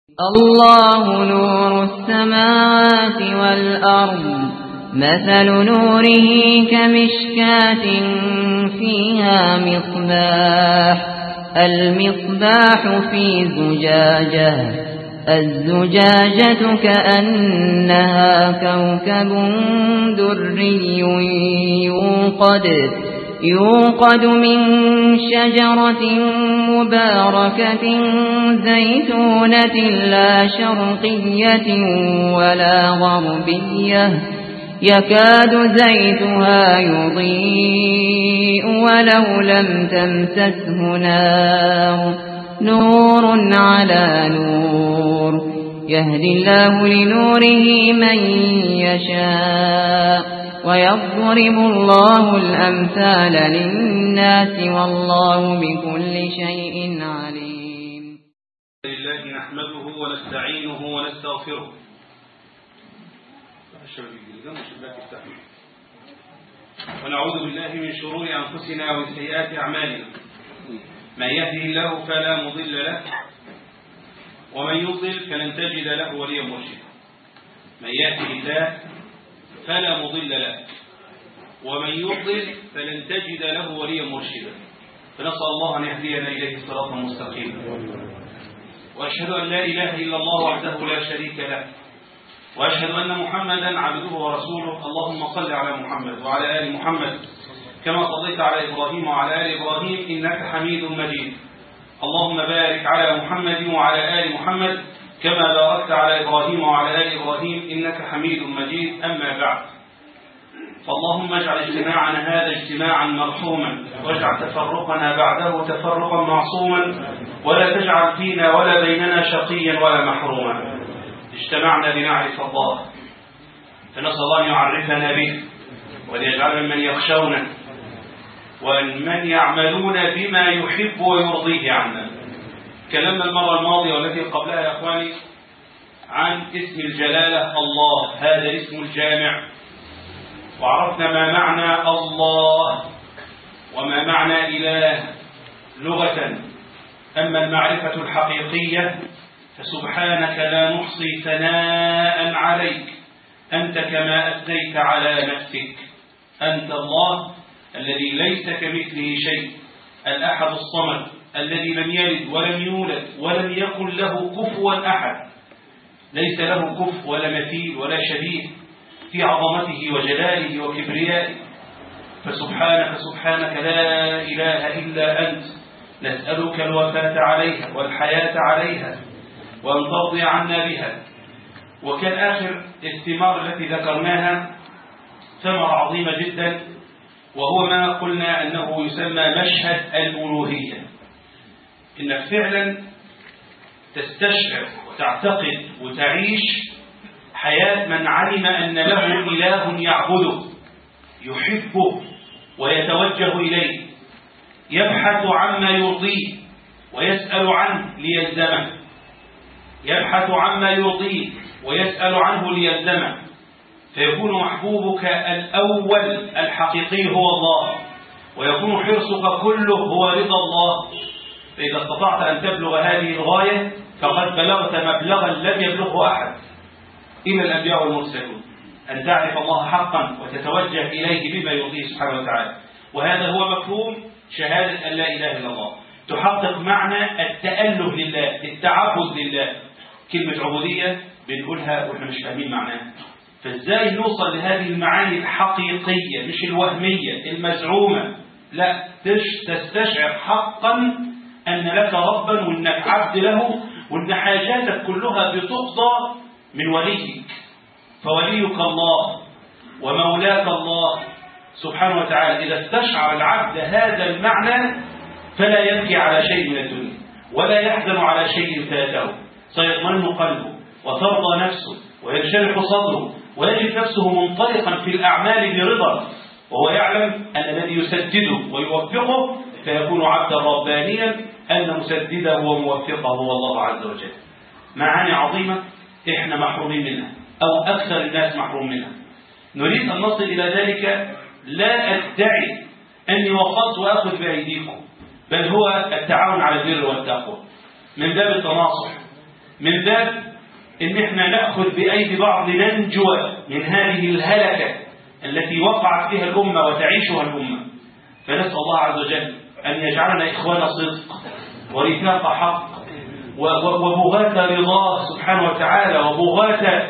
الله نور السماوات والأرض مثل نوره كمشكاة فيها مصباح المصباح في زجاجة الزجاجة كأنها كوكب دري يوقد يوقد من شجرة مباركة زيتونة لا شرقية ولا غربية يكاد زيتها يضيء ولو لم تمسسه نار نور على نور يهدي الله لنوره من يشاء ويضرب الله الأمثال للناس والله بكل شيء عليم لله نحمده ونستعينه ونستغفره ونعوذ بالله من شرور أنفسنا ومن سيئات أعمالنا من يهده الله فلا مضل له ومن يضلل فلن تجد له وليا مرشدا من يهده الله فلا مضل له ومن يضلل فلن تجد له وليا مرشدا فنسأل الله أن يهدينا إليه صراطا مستقيما وأشهد أن لا إله إلا الله وحده لا شريك له وأشهد أن محمدا عبده ورسوله اللهم صل على محمد وعلى آل محمد كما صليت على إبراهيم وعلى آل إبراهيم إنك حميد مجيد اللهم بارك على محمد وعلى آل محمد كما باركت على إبراهيم وعلى آل إبراهيم إنك حميد مجيد أما بعد فاللهم اجعل اجتماعنا هذا اجتماعا مرحوما واجعل تفرقنا بعده تفرقا معصوما ولا تجعل فينا ولا بيننا شقيا ولا محروما اجتمعنا لنعرف الله فنسأل الله أن يعرفنا به وليجعلنا من يخشونه ومن يعملون بما يحب ويرضيه عنا تكلمنا المرة الماضية والتي قبلها يا أخواني عن اسم الجلالة الله هذا الاسم الجامع وعرفنا ما معنى الله وما معنى إله لغة أما المعرفة الحقيقية فسبحانك لا نحصي ثناء عليك أنت كما أثنيت على نفسك أنت الله الذي ليس كمثله شيء الأحد الصمد الذي لم يلد ولم يولد ولم يكن له كفوا أحد ليس له كف ولا مثيل ولا شبيه في عظمته وجلاله وكبريائه فسبحانك سبحانك لا إله إلا أنت نسألك الوفاة عليها والحياة عليها وأن ترضي عنا بها وكان آخر الثمار التي ذكرناها ثمرة عظيمة جدا وهو ما قلنا أنه يسمى مشهد الألوهية إنك فعلا تستشعر وتعتقد وتعيش حياة من علم أن له إله يعبده يحبه ويتوجه إليه يبحث عما يرضيه ويسأل عنه ليلزمه يبحث عما يرضيه ويسأل عنه ليلزمه فيكون محبوبك الأول الحقيقي هو الله ويكون حرصك كله هو رضا الله فإذا استطعت أن تبلغ هذه الغاية فقد بلغت مبلغا لم يبلغه أحد إلا الأنبياء والمرسلون أن تعرف الله حقا وتتوجه إليه بما يرضيه سبحانه وتعالى وهذا هو مفهوم شهادة أن لا إله إلا الله تحقق معنى التأله لله التعبد لله كلمة عبودية بنقولها وإحنا مش فاهمين معناها فازاي نوصل لهذه المعاني الحقيقية مش الوهمية المزعومة لا تستشعر حقا أن لك ربا وأنك عبد له وأن حاجاتك كلها بتقضى من وليك فوليك الله ومولاك الله سبحانه وتعالى إذا استشعر العبد هذا المعنى فلا يبكي على شيء من الدنيا ولا يحزن على شيء فاته سيطمئن قلبه وترضى نفسه وينشرح صدره ويجد نفسه منطلقا في الأعمال برضا وهو يعلم أن الذي يسدده ويوفقه فيكون عبدا ربانيا أن مسدده وموفقه هو الله عز وجل معاني عظيمة إحنا محرومين منها أو أكثر الناس محروم منها نريد أن نصل إلى ذلك لا أدعي أني وصلت وأخذ بأيديكم بل هو التعاون على البر والتقوى من باب التناصح من باب ان احنا ناخذ بايدي بعض لننجو من هذه الهلكه التي وقعت فيها الامه وتعيشها الامه فنسال الله عز وجل ان يجعلنا اخوان صدق ورفاق حق وبغاة رضاه سبحانه وتعالى وبغاة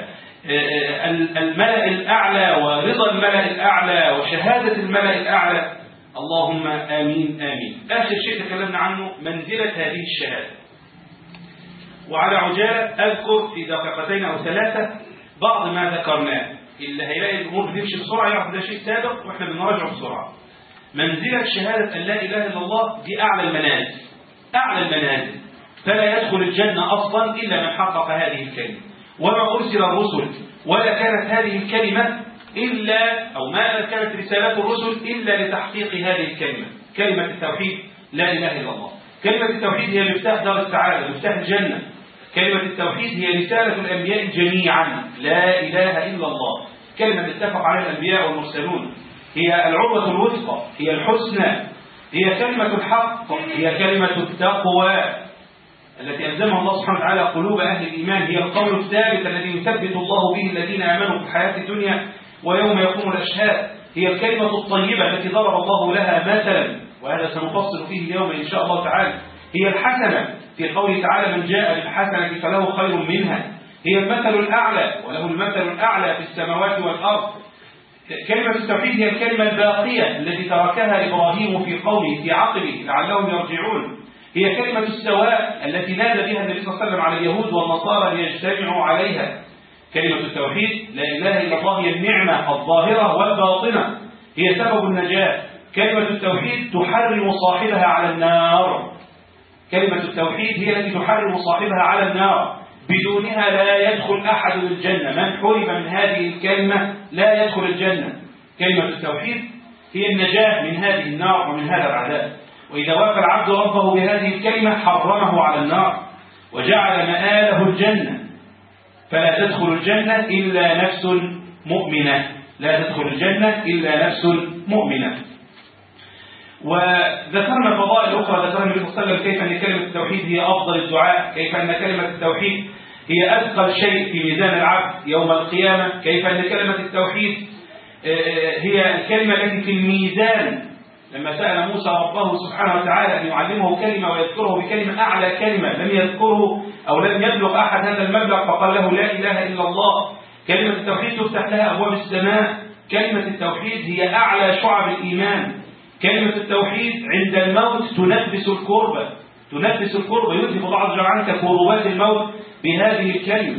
الملأ الأعلى ورضا الملأ الأعلى وشهادة الملأ الأعلى اللهم آمين آمين آخر شيء تكلمنا عنه منزلة هذه الشهادة وعلى عجالة أذكر في دقيقتين أو ثلاثة بعض ما ذكرناه اللي هيلاقي الأمور بتمشي بسرعة يعرف ده شيء سابق وإحنا بنراجعه بسرعة منزلة شهادة أن لا إله إلا الله دي أعلى المنازل أعلى المنازل فلا يدخل الجنة أصلا إلا من حقق هذه الكلمة وما أرسل الرسل ولا كانت هذه الكلمة إلا أو ما كانت رسالات الرسل إلا لتحقيق هذه الكلمة كلمة التوحيد لا إله إلا الله كلمة التوحيد هي مفتاح دار السعادة مفتاح الجنة كلمة التوحيد هي رسالة الأنبياء جميعا لا إله إلا الله كلمة اتفق عليها الأنبياء والمرسلون هي العروة الوثقى هي الحسنى هي كلمة الحق هي كلمة التقوى التي ألزمها الله سبحانه وتعالى قلوب أهل الإيمان هي القول الثابت الذي يثبت الله به الذين آمنوا في الحياة الدنيا ويوم يقوم الأشهاد هي الكلمة الطيبة التي ضرب الله لها مثلا وهذا سنفصل فيه اليوم إن شاء الله تعالى هي الحسنة في قوله تعالى من جاء بالحسنة فله خير منها هي المثل الأعلى وله المثل الأعلى في السماوات والأرض كلمة التوحيد هي الكلمة الباقية التي تركها إبراهيم في قومه في عقبه لعلهم يرجعون هي كلمة السواء التي نادى بها النبي صلى الله عليه وسلم على اليهود والنصارى ليجتمعوا عليها كلمة التوحيد لا إله إلا الله هي النعمة الظاهرة والباطنة هي سبب النجاة كلمة التوحيد تحرم صاحبها على النار كلمة التوحيد هي التي تحرم صاحبها على النار بدونها لا يدخل أحد الجنة من حرم من هذه الكلمة لا يدخل الجنة كلمة التوحيد هي النجاة من هذه النار ومن هذا العذاب وإذا وافى العبد ربه بهذه الكلمة حرمه على النار وجعل مآله الجنة فلا تدخل الجنة إلا نفس مؤمنة لا تدخل الجنة إلا نفس مؤمنة وذكرنا فضائل أخرى ذكرنا النبي صلى الله عليه وسلم كيف أن كلمة التوحيد هي أفضل الدعاء كيف أن كلمة التوحيد هي أثقل شيء في ميزان العبد يوم القيامة كيف أن كلمة التوحيد هي الكلمة التي في الميزان لما سأل موسى ربه سبحانه وتعالى أن يعلمه كلمة ويذكره بكلمة أعلى كلمة لم يذكره أو لم يبلغ أحد هذا المبلغ فقال له لا إله إلا الله كلمة التوحيد تفتح لها أبواب السماء كلمة التوحيد هي أعلى شعب الإيمان كلمة التوحيد عند الموت تنفس الكربة تنفس الكربة يذهب بعض عنك كربات الموت بهذه الكلمة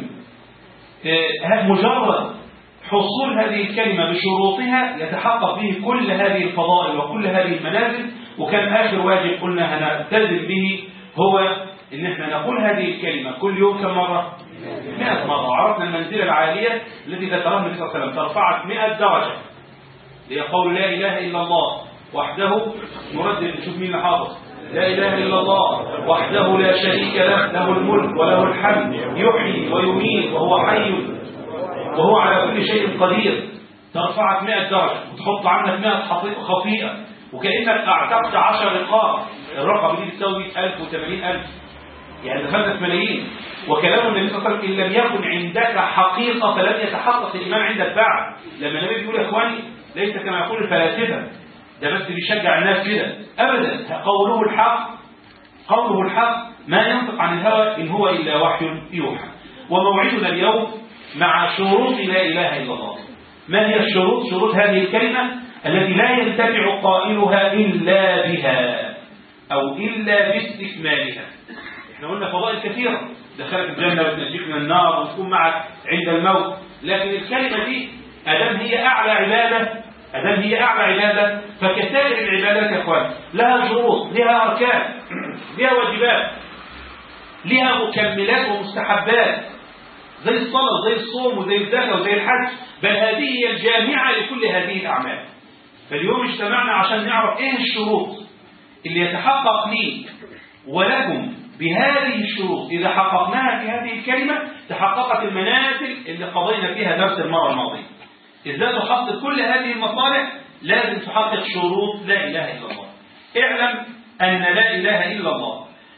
مجرد حصول هذه الكلمة بشروطها يتحقق به كل هذه الفضائل وكل هذه المنازل وكان آخر واجب قلنا هنلتزم به هو ان احنا نقول هذه الكلمة كل يوم كم مرة 100 مرة وعرفنا المنزلة العالية التي ذكرها النبي صلى الله عليه وسلم ترفعك 100 درجة هي قول لا إله إلا الله وحده نردد نشوف مين اللي حافظ لا إله إلا الله وحده لا شريك له له الملك وله الحمد يحيي ويميت وهو حي وهو على كل شيء قدير ترفعك 100 درجة وتحط عنك 100 خطيئة وكأنك اعتقت 10 رقاب الرقم دي بتساوي 1000 و80000 يعني دخلنا في ملايين وكلام النبي صلى الله عليه وسلم إن لم يكن عندك حقيقة فلن يتحقق الإيمان عندك بعد لما النبي بيقول يا إخواني ليس كما يقول الفلاسفة ده بس بيشجع الناس كده أبدا قوله الحق قوله الحق ما ينطق عن الهوى إن هو إلا وحي يوحى وموعدنا اليوم مع شروط لا إله إلا الله ما هي الشروط شروط هذه الكلمة التي لا ينتفع قائلها إلا بها أو إلا باستكمالها احنا قلنا فضائل كثيرة دخلك الجنة وتنجيك من النار وتكون معك عند الموت لكن الكلمة دي أدام هي أعلى عبادة أدام هي أعلى عبادة فكسائر العبادات يا أخوان لها شروط لها أركان لها واجبات لها مكملات ومستحبات زي الصلاة زي الصوم وزي الزكاة وزي الحج بل هذه هي الجامعة لكل هذه الأعمال فاليوم اجتمعنا عشان نعرف ايه الشروط اللي يتحقق لي ولكم بهذه الشروط إذا حققناها في هذه الكلمة تحققت المنازل اللي قضينا فيها درس المرة الماضية إذا تحقق كل هذه المصالح لازم تحقق شروط لا إله إلا الله اعلم أن لا إله إلا الله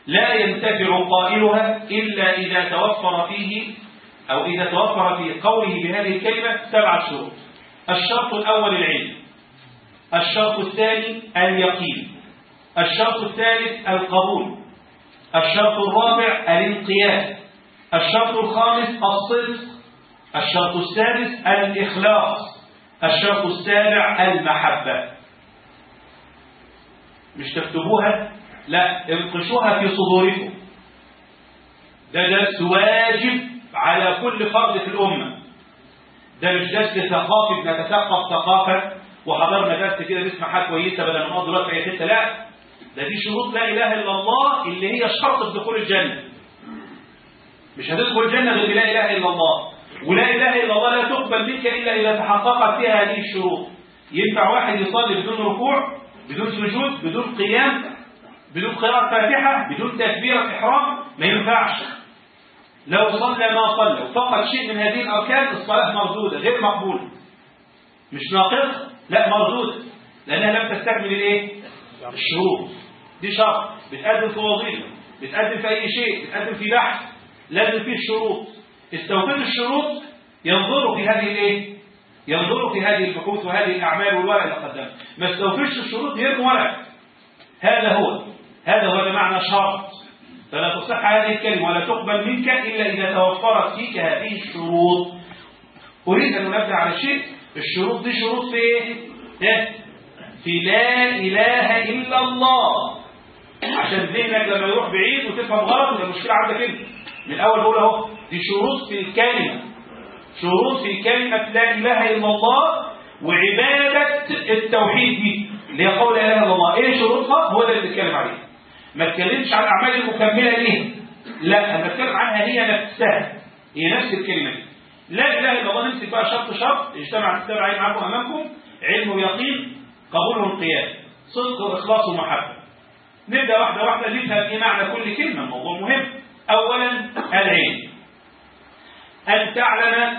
لا ينتفع قائلها إلا إذا توفر فيه أو إذا توفر في قوله بهذه الكلمة سبعة شروط الشرط الأول العلم الشرط الثاني اليقين الشرط الثالث القبول الشرط الرابع الانقياد الشرط الخامس الصدق الشرط السادس الإخلاص الشرط السابع المحبة مش تكتبوها لا انقشوها في صدوركم ده درس واجب على كل فرد في الأمة ده مش درس ثقافي بنتثقف ثقافة وحضرنا درس كده نسمع حاجة كويسة بدل ما نقعد دلوقتي في أي حتة لا ده دي شروط لا إله إلا الله اللي هي شرط دخول الجنة مش هتدخل الجنة غير بلا إله إلا الله ولا إله إلا الله لا تقبل منك إلا إذا تحققت فيها هذه الشروط ينفع واحد يصلي بدون ركوع بدون سجود بدون قيام بدون قراءة فاتحة بدون تكبيرة إحرام ما ينفعش لو صلى ما صلى وفقد شيء من هذه الأركان الصلاة مردودة غير مقبولة مش ناقصة لا مردودة لأنها لم تستكمل الإيه؟ الشروط دي شرط بتقدم في وظيفة بتقدم في أي شيء بتقدم في بحث لازم فيه الشروط استوفيت الشروط ينظروا في هذه الايه ينظروا في هذه البحوث وهذه الاعمال والورق اللي قدمها ما استوفيش الشروط يرموا ورق هذا هو هذا هو معنى شرط فلا تصح هذه الكلمه ولا تقبل منك الا اذا توفرت فيك هذه الشروط اريد ان انبه على شيء الشروط دي شروط في ايه في لا اله الا الله عشان ذهنك لما يروح بعيد وتفهم غلط يبقى المشكله عندك انت من الاول بقول اهو دي شروط في الكلمه شروط في كلمه لا اله الا الله وعباده التوحيد دي اللي هي قول لا اله الا الله ايه شروطها هو ده اللي بنتكلم عليه ما اتكلمش عن الاعمال المكمله ليها لا انا بتكلم عنها هي نفسها هي نفس الكلمه دي لا اله الا الله نمسك بقى شرط شرط اجتمع الكتاب عليه معاكم امامكم علم ويقين قبول وانقياد صدق واخلاص ومحبه نبدا واحده واحده نفهم ايه معنى كل كلمه الموضوع مهم اولا العلم ان تعلم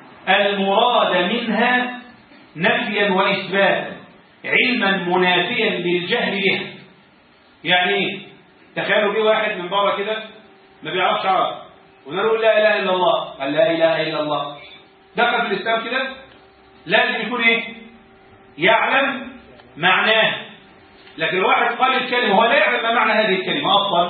المراد منها نفيا واثباتا علما منافيا للجهل بها يعني ايه تخيلوا جه واحد من بره كده ما بيعرفش عربي ونقول لا اله الا الله قال لا اله الا الله دخل في الاسلام كده لازم يكون ايه يعلم معناه لكن الواحد قال الكلمه هو لا يعلم ما معنى هذه الكلمه اصلا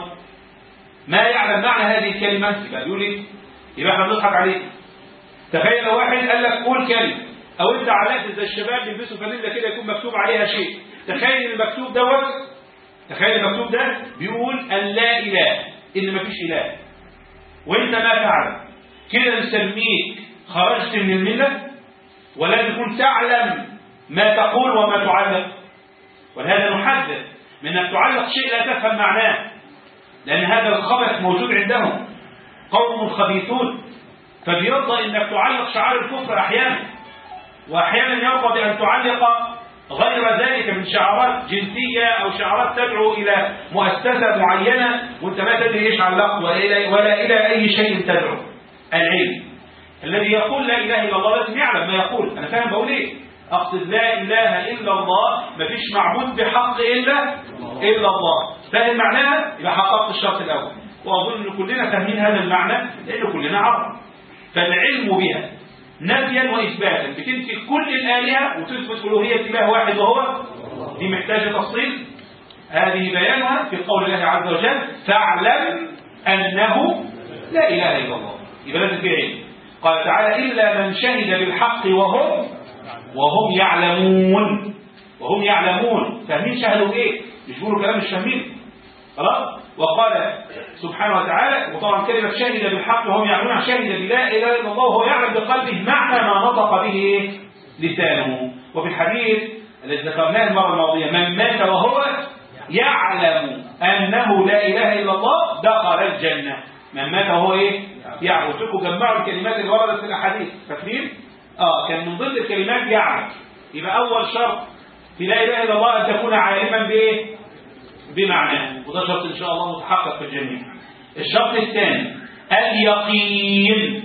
ما يعلم معنى هذه الكلمه يبقى يقول ايه يبقى احنا بنضحك عليه تخيل لو واحد قال لك قول كلمه او انت علقت زي الشباب بيلبسوا فانيلا كده يكون مكتوب عليها شيء تخيل المكتوب دوت تخيل المكتوب ده بيقول ان لا اله ان مفيش اله وانت ما تعلم كده نسميك خرجت من المله ولازم تكون تعلم ما تقول وما تعلق ولهذا نحذر من ان تعلق شيء لا تفهم معناه لان هذا الخبث موجود عندهم قوم خبيثون فبيرضى انك تعلق شعار الكفر احيانا واحيانا يرضى بان تعلق غير ذلك من شعارات جنسية أو شعارات تدعو إلى مؤسسة معينة وأنت لا تدري إيش علقت ولا إلى, ولا إلى أي شيء تدعو العلم الذي يقول لا إله إلا الله لازم يعلم ما يقول أنا فاهم بقول إيه أقصد لا إله إلا الله ما فيش معبود بحق إلا إلا الله فاهم معناها يبقى حققت الشرط الأول وأظن أن كلنا فاهمين هذا المعنى لأن كلنا عرب فالعلم بها نفيا واثباتا بتنفي كل الالهه وتثبت الوهيه اله واحد وهو دي محتاجه تفصيل هذه بيانها في قول الله عز وجل فاعلم انه لا اله الا الله يبقى لازم في علم قال تعالى الا من شهد بالحق وهم وهم يعلمون وهم يعلمون فاهمين شهدوا ايه مش بيقولوا كلام مش فاهمين خلاص وقال سبحانه وتعالى وطبعا كلمة شهد بالحق وهم يعلمون شهد بلا إله إلا الله وهو يعلم بقلبه معنى ما نطق به لسانه وفي الحديث الذي ذكرناه المرة الماضية من مات وهو يعلم أنه لا إله إلا الله دخل الجنة من مات وهو إيه؟ يعلم قلت لكم جمعوا الكلمات اللي وردت في الأحاديث فاكرين؟ آه كان من ضمن الكلمات يعلم يبقى أول شرط في لا إله إلا الله أن تكون عالما بإيه؟ بمعناه وده شرط إن شاء الله متحقق في الجميع الشرط الثاني اليقين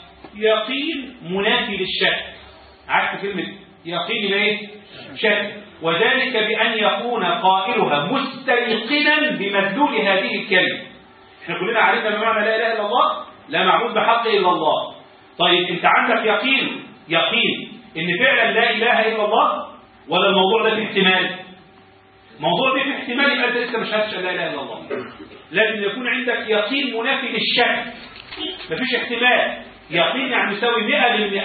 يقين منافي للشك عكس كلمة يقين يبقى ايه؟ شك وذلك بأن يكون قائلها مستيقنا بمدلول هذه الكلمة احنا كلنا عرفنا ما معنى لا إله إلا الله لا معبود بحق إلا الله طيب انت عندك يقين يقين ان فعلا لا إله إلا الله ولا الموضوع ده في احتمال موضوع ده في احتمال يبقى انت لسه مش هتشهد لا اله الا الله لازم يكون عندك يقين منافي للشك مفيش احتمال يقين يعني يساوي 100% 100%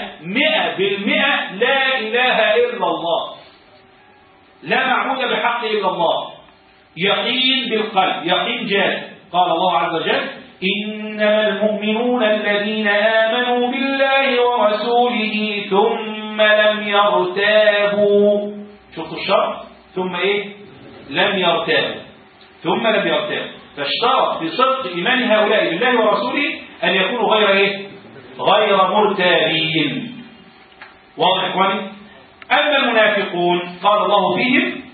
لا اله الا الله لا معبود بحق الا الله يقين بالقلب يقين جاد قال الله عز وجل انما المؤمنون الذين امنوا بالله ورسوله ثم لم يرتابوا شفتوا الشرط ثم ايه لم يرتابوا ثم لم يرتابوا فاشترط في صدق إيمان هؤلاء بالله ورسوله أن يكونوا غير إيه؟ غير مرتابين واضح إخواني؟ أما المنافقون قال الله فيهم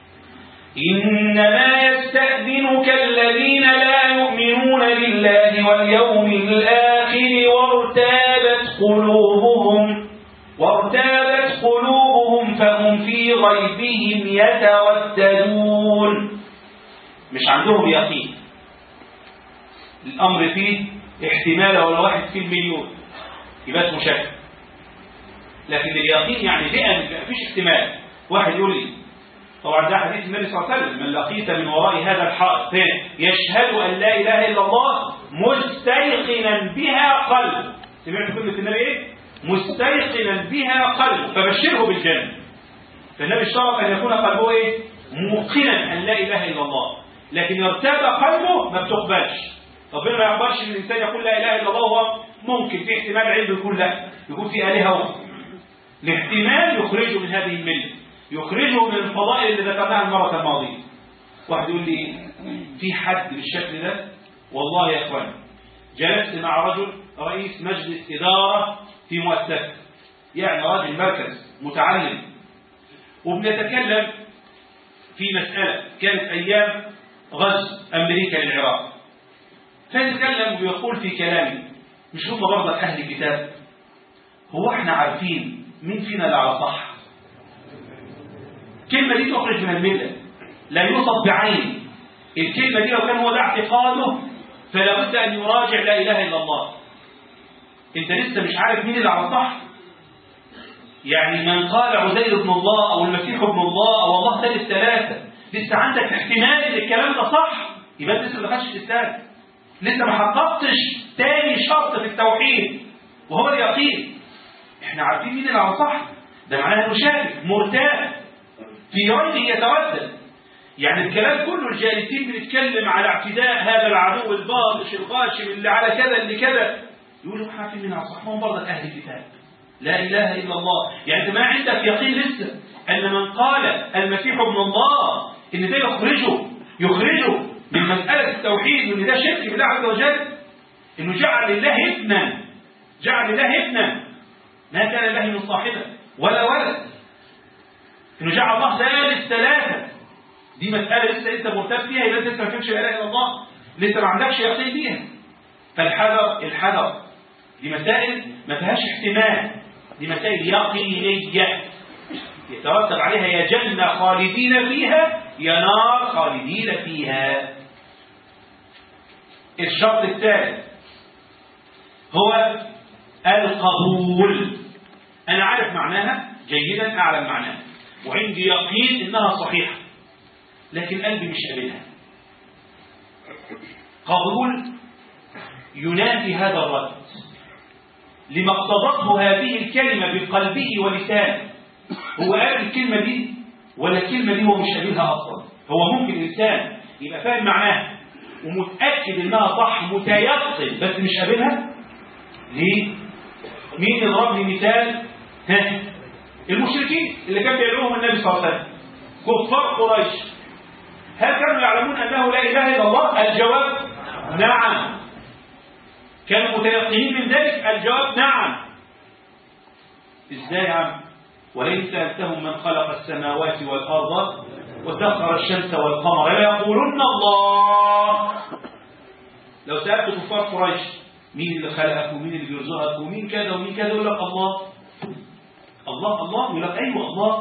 إنما يستأذنك الذين لا يؤمنون بالله واليوم الآخر وارتابت قلوبهم وارتابت قلوبهم فهم في غيبهم يترددون مش عندهم يقين الأمر فيه احتمال ولا واحد في المليون يبقى اسمه شك لكن اليقين يعني مئة مفيش احتمال واحد يقول لي طبعا ده حديث النبي صلى الله عليه وسلم من لقيت من وراء هذا الحائط يشهد أن لا إله إلا الله مستيقنا بها قلب سمعت كلمة النبي إيه؟ مستيقنا بها قلب فبشره بالجنة فالنبي اشترط أن يكون قلبه إيه؟ موقنا أن لا إله إلا الله لكن يرتاب قلبه ما بتقبلش ربنا ما يقبلش ان الانسان يقول لا اله الا الله وهو ممكن في احتمال عنده يكون لا يكون في الهه اخرى الاحتمال يخرجه من هذه المله يخرجه من الفضائل اللي ذكرناها المره الماضيه واحد يقول لي في حد بالشكل ده والله يا اخوان جلست مع رجل رئيس مجلس اداره في مؤسسه يعني راجل مركز متعلم وبنتكلم في مساله كانت ايام غزو امريكا للعراق فيتكلم ويقول في كلامه مش هم برضك اهل الكتاب هو احنا عارفين مين فينا اللي على صح الكلمه دي تخرج من المله لا يوصف بعين الكلمه دي لو كان هو ده اعتقاده فلا بد ان يراجع لا اله الا الله انت لسه مش عارف مين اللي على صح يعني من قال عزير ابن الله او المسيح ابن الله او الله ثالث ثلاثه لسه عندك احتمال ان الكلام ده صح يبقى انت لسه ما دخلتش الاسلام لسه ما حققتش تاني شرط في التوحيد وهو اليقين احنا عارفين مين اللي على صح ده معناه انه شاكك مرتاب في ريبه يتردد يعني الكلام كله الجالسين بنتكلم على اعتداء هذا العدو الباطش الغاشم اللي على كذا اللي كذا يقولوا احنا عارفين مين على صح هم برضك اهل الكتاب لا اله الا الله يعني انت ما عندك يقين لسه ان من قال المسيح ابن الله ان ده يخرجه يخرجه من مسألة التوحيد وان ده شرك بالله عز وجل انه جعل لله ابنا جعل لله ابنا ما كان لله من صاحبه ولا ولد انه جعل الله ثالث ثلاثة دي مسألة لسه انت مرتب فيها يبقى انت لسه ما فهمتش لا اله الا الله لسه ما عندكش يقين فيها فالحذر الحذر دي مسائل ما فيهاش احتمال دي مسائل يقينية يترتب عليها يا جنة خالدين فيها يا نار خالدين فيها الشرط الثالث هو القبول أنا عارف معناها جيدا أعلم معناها وعندي يقين إنها صحيحة لكن قلبي مش قابلها قبول ينافي هذا الرد لما اقتضته هذه الكلمة بقلبه ولسانه هو قال الكلمة دي ولا الكلمة دي هو مش قابلها أصلا هو ممكن إنسان يبقى فاهم معناها ومتأكد إنها صح متيقن بس مش قابلها ليه؟ مين يضرب لي مثال؟ ها؟ المشركين اللي كان بيدعوهم النبي صلى الله عليه وسلم كفار قريش هل كانوا يعلمون أنه لا إله إلا الله؟ الجواب نعم كانوا متيقنين من ذلك الجواب نعم ازاي يا عم ولئن سألتهم من خلق السماوات والأرض وسخر الشمس والقمر ليقولن الله لو سألت كفار قريش مين اللي خلقك ومين اللي بيرزقك ومين كذا ومين كذا يقول لك الله الله الله يقول لك ايوه الله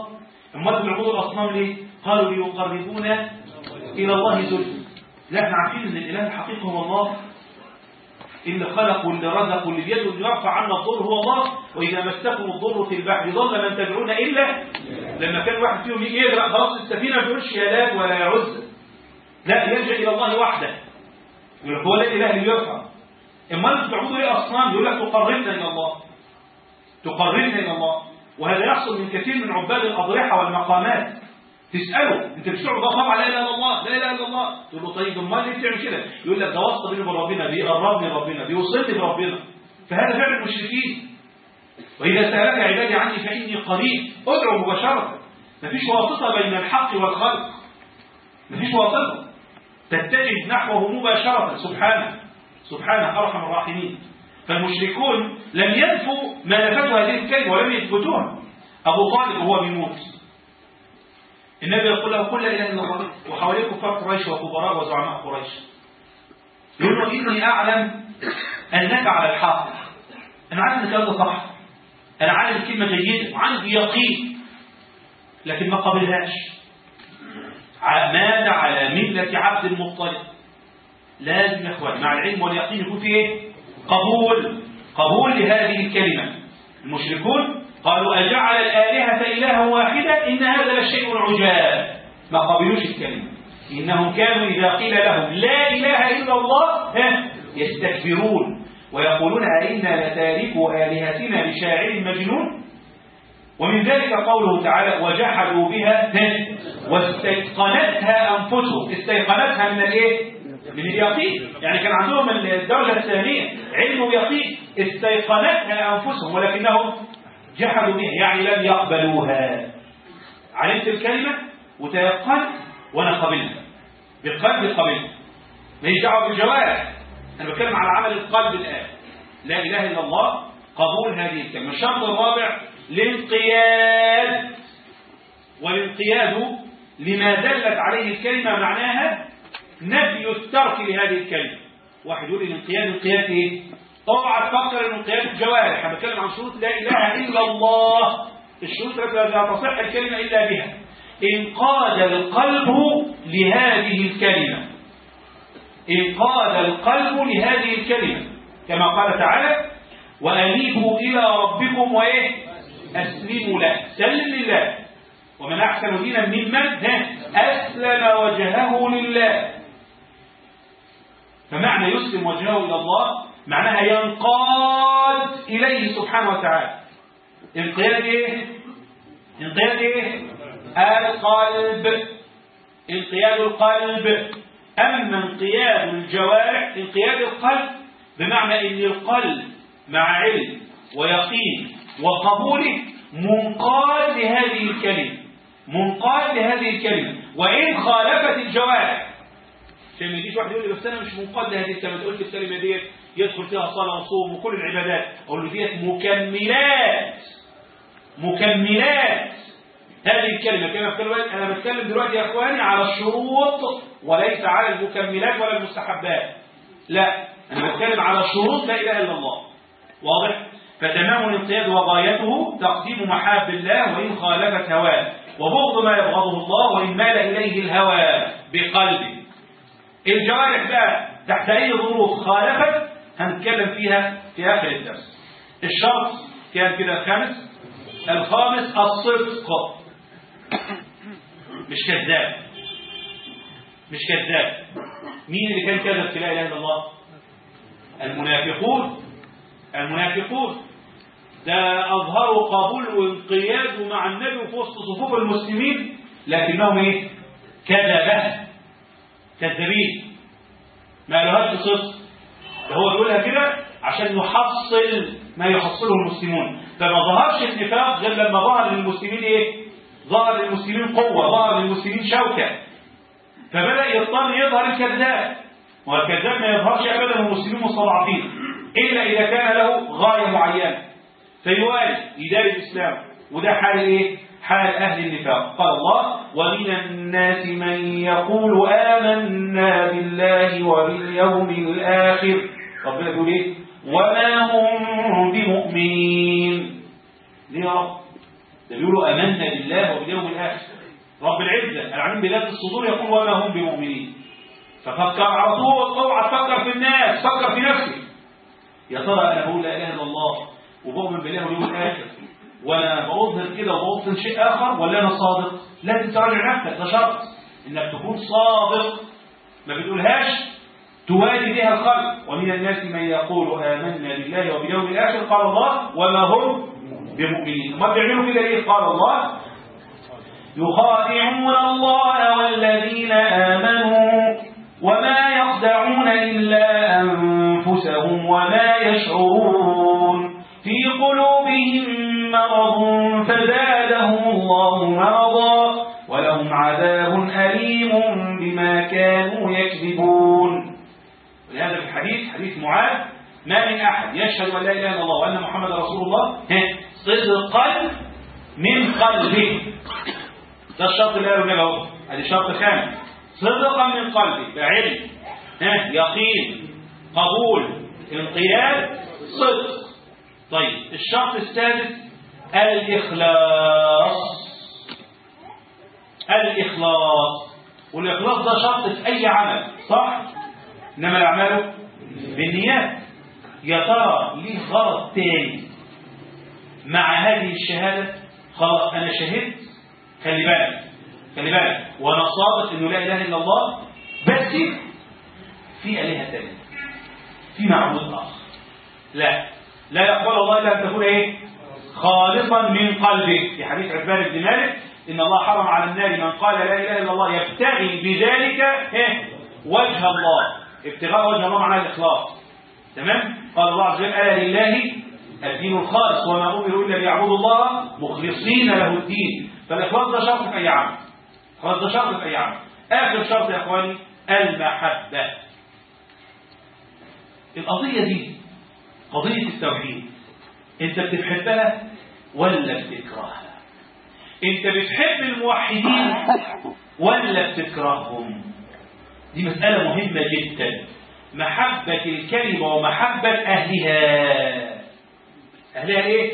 امال بيعبدوا الاصنام ليه قالوا ليقربونا الى الله زلفى لا احنا عارفين ان الاله الحقيقي هو الله اللي خلق واللي رزق واللي بيده اللي يرفع عنا الضر هو الله واذا مسكم الضر في البحر ضل من تدعون الا لما كان واحد فيهم يجي يغرق خلاص السفينه ما بيقولش يا لات ولا يا عزى لا يلجا الى الله وحده يقول لك هو ده الاله اللي يرفع اما انتوا بتعبدوا ايه اصنام يقول لك تقربنا الى الله تقربنا الى الله وهذا يحصل من كثير من عباد الاضرحه والمقامات تساله انت مش تقعد طبعا لا اله الا الله لا اله الا الله تقول له طيب امال ليه بتعمل كده يقول لك ده واسطه بيني وبين ربنا بيقربني لربنا بيوصلني بربنا فهذا فعل المشركين واذا سالك عبادي عني فاني قريب ادعو مباشره مفيش واسطه بين الحق والخلق مفيش واسطه تتجه نحوه مباشره سبحانه سبحانه ارحم الراحمين فالمشركون لم ينفوا ما نفته هذه الكلمه ولم يثبتوها ابو طالب وهو بيموت النبي يقول له قل لا اله الا الله وحواليه كفار قريش وكبراء وزعماء قريش يقول له اني اعلم انك على الحق انا عارف انك انت صح انا عارف الكلمه جيده وعندي يقين لكن ما قبلهاش مات على مله عبد المطلب لازم يا اخوان مع العلم واليقين يكون في ايه قبول قبول لهذه الكلمه المشركون قالوا أجعل الآلهة إلها واحدا إن هذا لشيء عجاب ما قبلوش الكلمة إنهم كانوا إذا قيل لهم لا إله إلا الله ها يستكبرون ويقولون أئنا لتاركوا آلهتنا لشاعر مجنون ومن ذلك قوله تعالى وجحدوا بها واستيقنتها أنفسهم استيقنتها من الإيه؟ من اليقين يعني كان عندهم الدرجة الثانية علم ويقين استيقنتها أنفسهم ولكنهم جحدوا بها يعني لم يقبلوها علمت الكلمة وتيقنت وانا قبلها بالقلب قبلها ماليش دعوه بالجوارح انا بتكلم على عمل القلب الان لا اله الا الله قبول هذه الكلمه الشرط الرابع الانقياد والانقياد لما دلت عليه الكلمه معناها نفي الترك لهذه الكلمه واحد يقول الانقياد انقياد ايه اوعى تفكر ان انقياد الجوارح انا بتكلم عن شروط لا اله الا الله الشروط التي لا تصح الكلمه الا بها انقاد القلب لهذه الكلمه انقاد القلب لهذه الكلمه كما قال تعالى وانيبوا الى ربكم وايه اسلموا له سلم لله ومن احسن دينا ممن اسلم وجهه لله فمعنى يسلم وجهه الى الله معناها ينقاد إليه سبحانه وتعالى انقياد ايه انقياد ايه القلب انقياد القلب أما انقياد الجوارح انقياد القلب بمعنى ان القلب مع علم ويقين وقبوله منقاد لهذه الكلمة منقاد لهذه الكلمة وإن خالفت الجوارح عشان ما يجيش واحد يقول لي بس انا مش منقاد لهذه الكلمه انت قلت الكلمه ديت يدخل فيها صلاه وصوم وكل العبادات اقول له ديت مكملات مكملات هذه الكلمه كما بتكلم انا بتكلم دلوقتي يا اخواني على الشروط وليس على المكملات ولا المستحبات لا انا بتكلم على شروط لا اله الا الله واضح فتمام الانقياد وغايته تقديم محاب الله وان خالفت هواه وبغض ما يبغضه الله وان مال اليه الهوى بقلبه الجوارح بقى تحت اي ظروف خالفت هنتكلم فيها في اخر الدرس الشرط كان كده الخامس الخامس الصدق مش كذاب مش كذاب مين اللي كان كذب في لا اله الا الله المنافقون المنافقون ده اظهروا قبول وانقياد مع النبي في وسط صفوف المسلمين لكنهم ايه كذبه كذابين ما لهاش صدق هو بيقولها كده عشان يحصل ما يحصله المسلمون فما ظهرش النفاق غير لما ظهر للمسلمين ايه ظهر للمسلمين قوة ظهر للمسلمين شوكة فبدأ يضطر يظهر الكذاب والكذاب ما يظهرش ابدا والمسلمين مستضعفين الا اذا كان له غاية معينة فيوالي يداري الاسلام وده حال ايه حال أهل النفاق قال الله ومن الناس من يقول آمنا بالله وباليوم الآخر ربنا يقول إيه وما هم بمؤمنين ليه يا رب ده بيقولوا آمنا بالله وباليوم الآخر رب العزة العليم بذات الصدور يقول وما هم بمؤمنين ففكر على طول اوعى تفكر في الناس فكر في نفسك يا ترى انا بقول لا اله الا الله وبؤمن بالله واليوم الاخر وانا بظهر كده وبوطن شيء اخر ولا انا صادق لازم تراجع نفسك ده شرط انك تكون صادق ما بتقولهاش توالي بها الخلق ومن الناس من يقول آمنا بالله وباليوم الآخر قال الله وما هم بمؤمنين ما بيعملوا كده ليه قال الله يخادعون الله والذين آمنوا وما يخدعون إلا أنفسهم وما يشعرون في قلوبهم مرض فزادهم الله مرضا ولهم عذاب أليم بما كانوا يكذبون ولهذا في الحديث حديث معاذ ما من أحد يشهد أن لا إله إلا الله وأن محمد رسول الله صدقا من قلبه ده الشرط اللي قاله النبي اهو ادي شرط خامس صدقا من قلبه بعلم ها يقين قبول انقياد صدق طيب الشرط السادس الإخلاص الإخلاص والإخلاص ده شرط في أي عمل صح؟ إنما الأعمال بالنيات يا ترى ليه غرض تاني مع هذه الشهادة خلاص أنا شهدت خلي بالك خلي بالك وأنا صادق إنه لا إله إلا الله بس في آلهة تانية في معبود آخر لا لا يقبل الله إلا أن تكون إيه خالصا من قلبه في حديث عثمان بن مالك إن الله حرم على النار من قال لا إله إلا الله يبتغي بذلك إيه وجه الله ابتغاء وجه الله معناه الإخلاص تمام قال الله عز وجل ألا لله الدين الخالص وما أمروا إلا ليعبدوا الله مخلصين له الدين فالإخلاص ده شرط في أي عمل الإخلاص ده شرط في أي عمل آخر شرط يا إخواني المحبة القضية دي قضية التوحيد أنت بتحبها ولا بتكرهها أنت بتحب الموحدين ولا بتكرههم دي مسألة مهمة جدا محبة الكلمة ومحبة أهلها أهلها إيه؟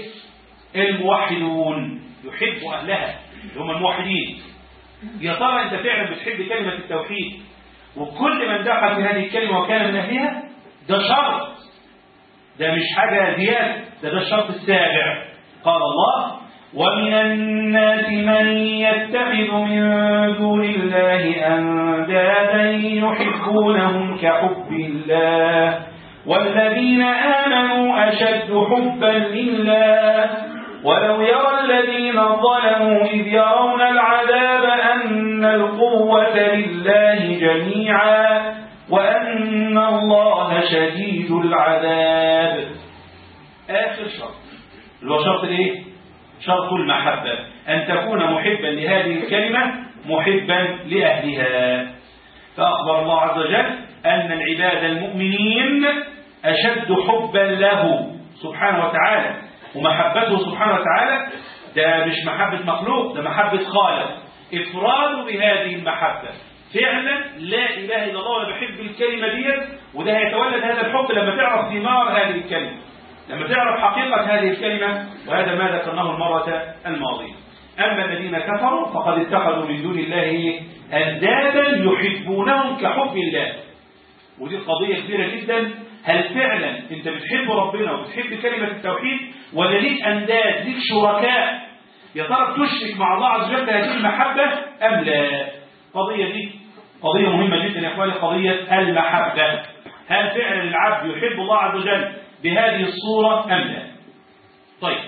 الموحدون يحب أهلها هم الموحدين يا ترى أنت فعلا بتحب كلمة التوحيد وكل من دخل في هذه الكلمة وكان من أهلها ده شرط ده مش حاجة زيادة ده ده الشرط السابع قال الله ومن الناس من يتخذ من دون الله أندادا يحبونهم كحب الله والذين آمنوا أشد حبا لله ولو يرى الذين ظلموا إذ يرون العذاب أن القوة لله جميعا وأن الله شديد العذاب آخر شرط اللي هو شرط الايه؟ شرط المحبة أن تكون محبا لهذه الكلمة محبا لأهلها فأخبر الله عز وجل أن العباد المؤمنين أشد حبا له سبحانه وتعالى ومحبته سبحانه وتعالى ده مش محبة مخلوق ده محبة خالق إفراد بهذه المحبة فعلا لا إله إلا الله وأنا بحب الكلمة ديت وده هيتولد هذا الحب لما تعرف ثمار هذه الكلمة لما تعرف حقيقة هذه الكلمة وهذا ما ذكرناه المرة الماضية أما الذين كفروا فقد اتخذوا من دون الله أندادا يحبونهم كحب الله ودي قضية كبيرة جدا هل فعلا انت بتحب ربنا وبتحب كلمة التوحيد ولا ليك أنداد ليك شركاء يا ترى بتشرك مع الله عز وجل هذه المحبة أم لا القضية دي قضية مهمة جدا يا اخواني قضية المحبة هل فعلا العبد يحب الله عز وجل بهذه الصورة أم لا طيب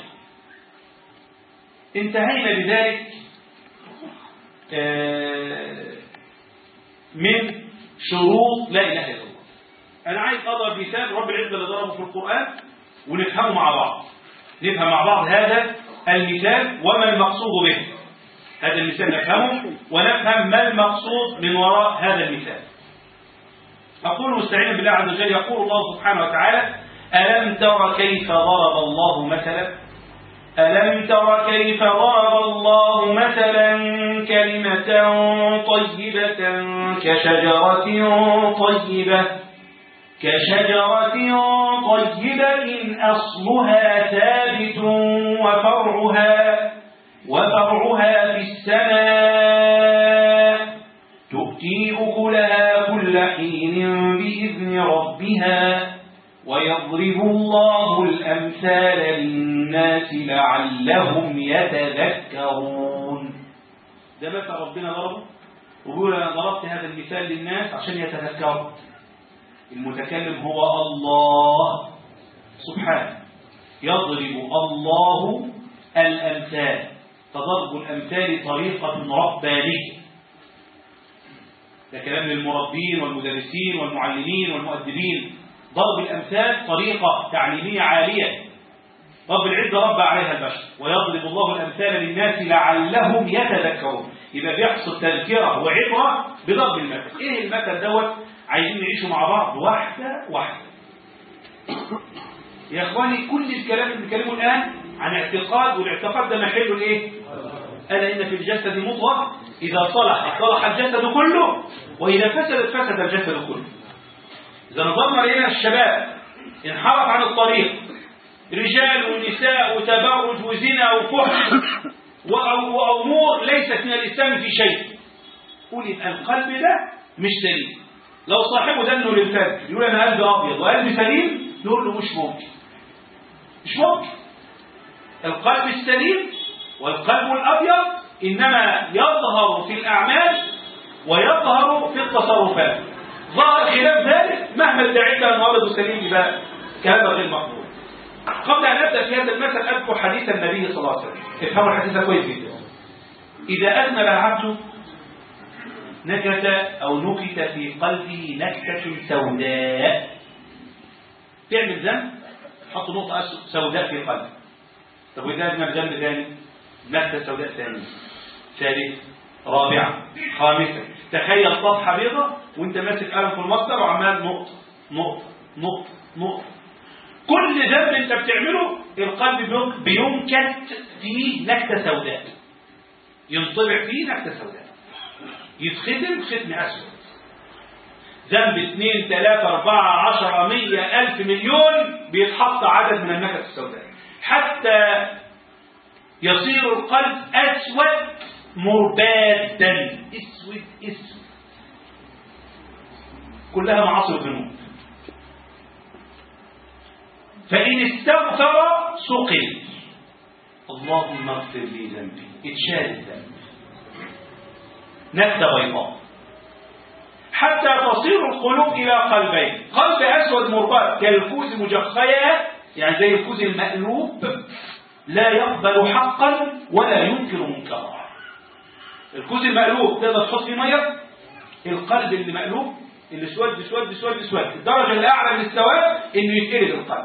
انتهينا بذلك من شروط لا إله إلا الله أنا عايز أضرب مثال رب العزة اللي ضربه في القرآن ونفهمه مع بعض نفهم مع بعض هذا المثال وما المقصود به هذا المثال نفهمه ونفهم ما المقصود من وراء هذا المثال أقول مستعينا بالله عز وجل يقول الله سبحانه وتعالى ألم تر كيف ضرب الله مثلا ألم تر كيف ضرب الله مثلا كلمة طيبة كشجرة طيبة كشجرة طيبة أصلها ثابت وفرعها وفرعها في السماء تؤتي أكلها كل حين بإذن ربها ويضرب الله الأمثال للناس لعلهم يتذكرون ده مثل ربنا ضربه ويقول أنا ضربت هذا المثال للناس عشان يتذكروا المتكلم هو الله سبحانه يضرب الله الأمثال فضرب الأمثال طريقة ربانية ده كلام للمربين والمدرسين والمعلمين والمؤدبين ضرب الأمثال طريقة تعليمية عالية رب العزة رب عليها البشر ويضرب الله الأمثال للناس لعلهم يتذكرون يبقى بيحصل تذكرة وعبرة بضرب المثل ايه المثل دوت عايزين نعيشه مع بعض واحدة واحدة يا اخواني كل الكلام اللي بنتكلمه الآن عن اعتقاد والاعتقاد ده محله الايه ألا إن في الجسد مضغة إذا صلح صلح الجسد كله وإذا فسدت فسد الجسد كله إذا نظرنا إلى الشباب انحرف عن الطريق رجال ونساء وتبرج وزنا وفحش وأمور ليست من الإسلام في شيء قول يبقى القلب ده مش سليم لو صاحبه دنه للفجر يقول أنا قلبي أبيض وقلبي سليم نقول له مش ممكن مش ممكن القلب السليم والقلب الأبيض إنما يظهر في الأعمال ويظهر في التصرفات ظهر خلاف ذلك مهما ادعيت أن ولد سليم يبقى كلام غير مقبول قبل أن أبدأ في هذا المثل أذكر حديث النبي صلى الله عليه وسلم افهموا الحديث ده كويس جدا إذا أذنب العبد نكت أو نكت في قلبه نكتة سوداء تعمل ذنب حط نقطة سوداء في قلبه طب وإذا أذنب ذنب ثاني نكتة سوداء ثانية ثالث رابعة خامسة تخيل صفحة بيضاء وانت ماسك قلم في المصدر وعمال نقطة نقطة نقطة نقطة كل ذنب انت بتعمله القلب بينكت فيه نكتة سوداء ينطبع فيه نكتة سوداء يتختم ختم أسود ذنب اثنين ثلاثة أربعة عشرة مية ألف مليون بيتحط عدد من النكت السوداء حتى يصير القلب أسود مربادا اسود اسود كلها معاصي وذنوب فإن استغفر سقل اللهم اغفر لي ذنبي اتشال الذنب نكتة بيضاء حتى تصير القلوب إلى قلبين قلب أسود مرباد كالكوز مجخية يعني زي الكوز المقلوب لا يقبل حقا ولا ينكر منكرا الكوز المقلوب تقدر تحط فيه ميه القلب اللي مقلوب اللي سود سود سود سود الدرجه الاعلى من السواد انه يتقلب القلب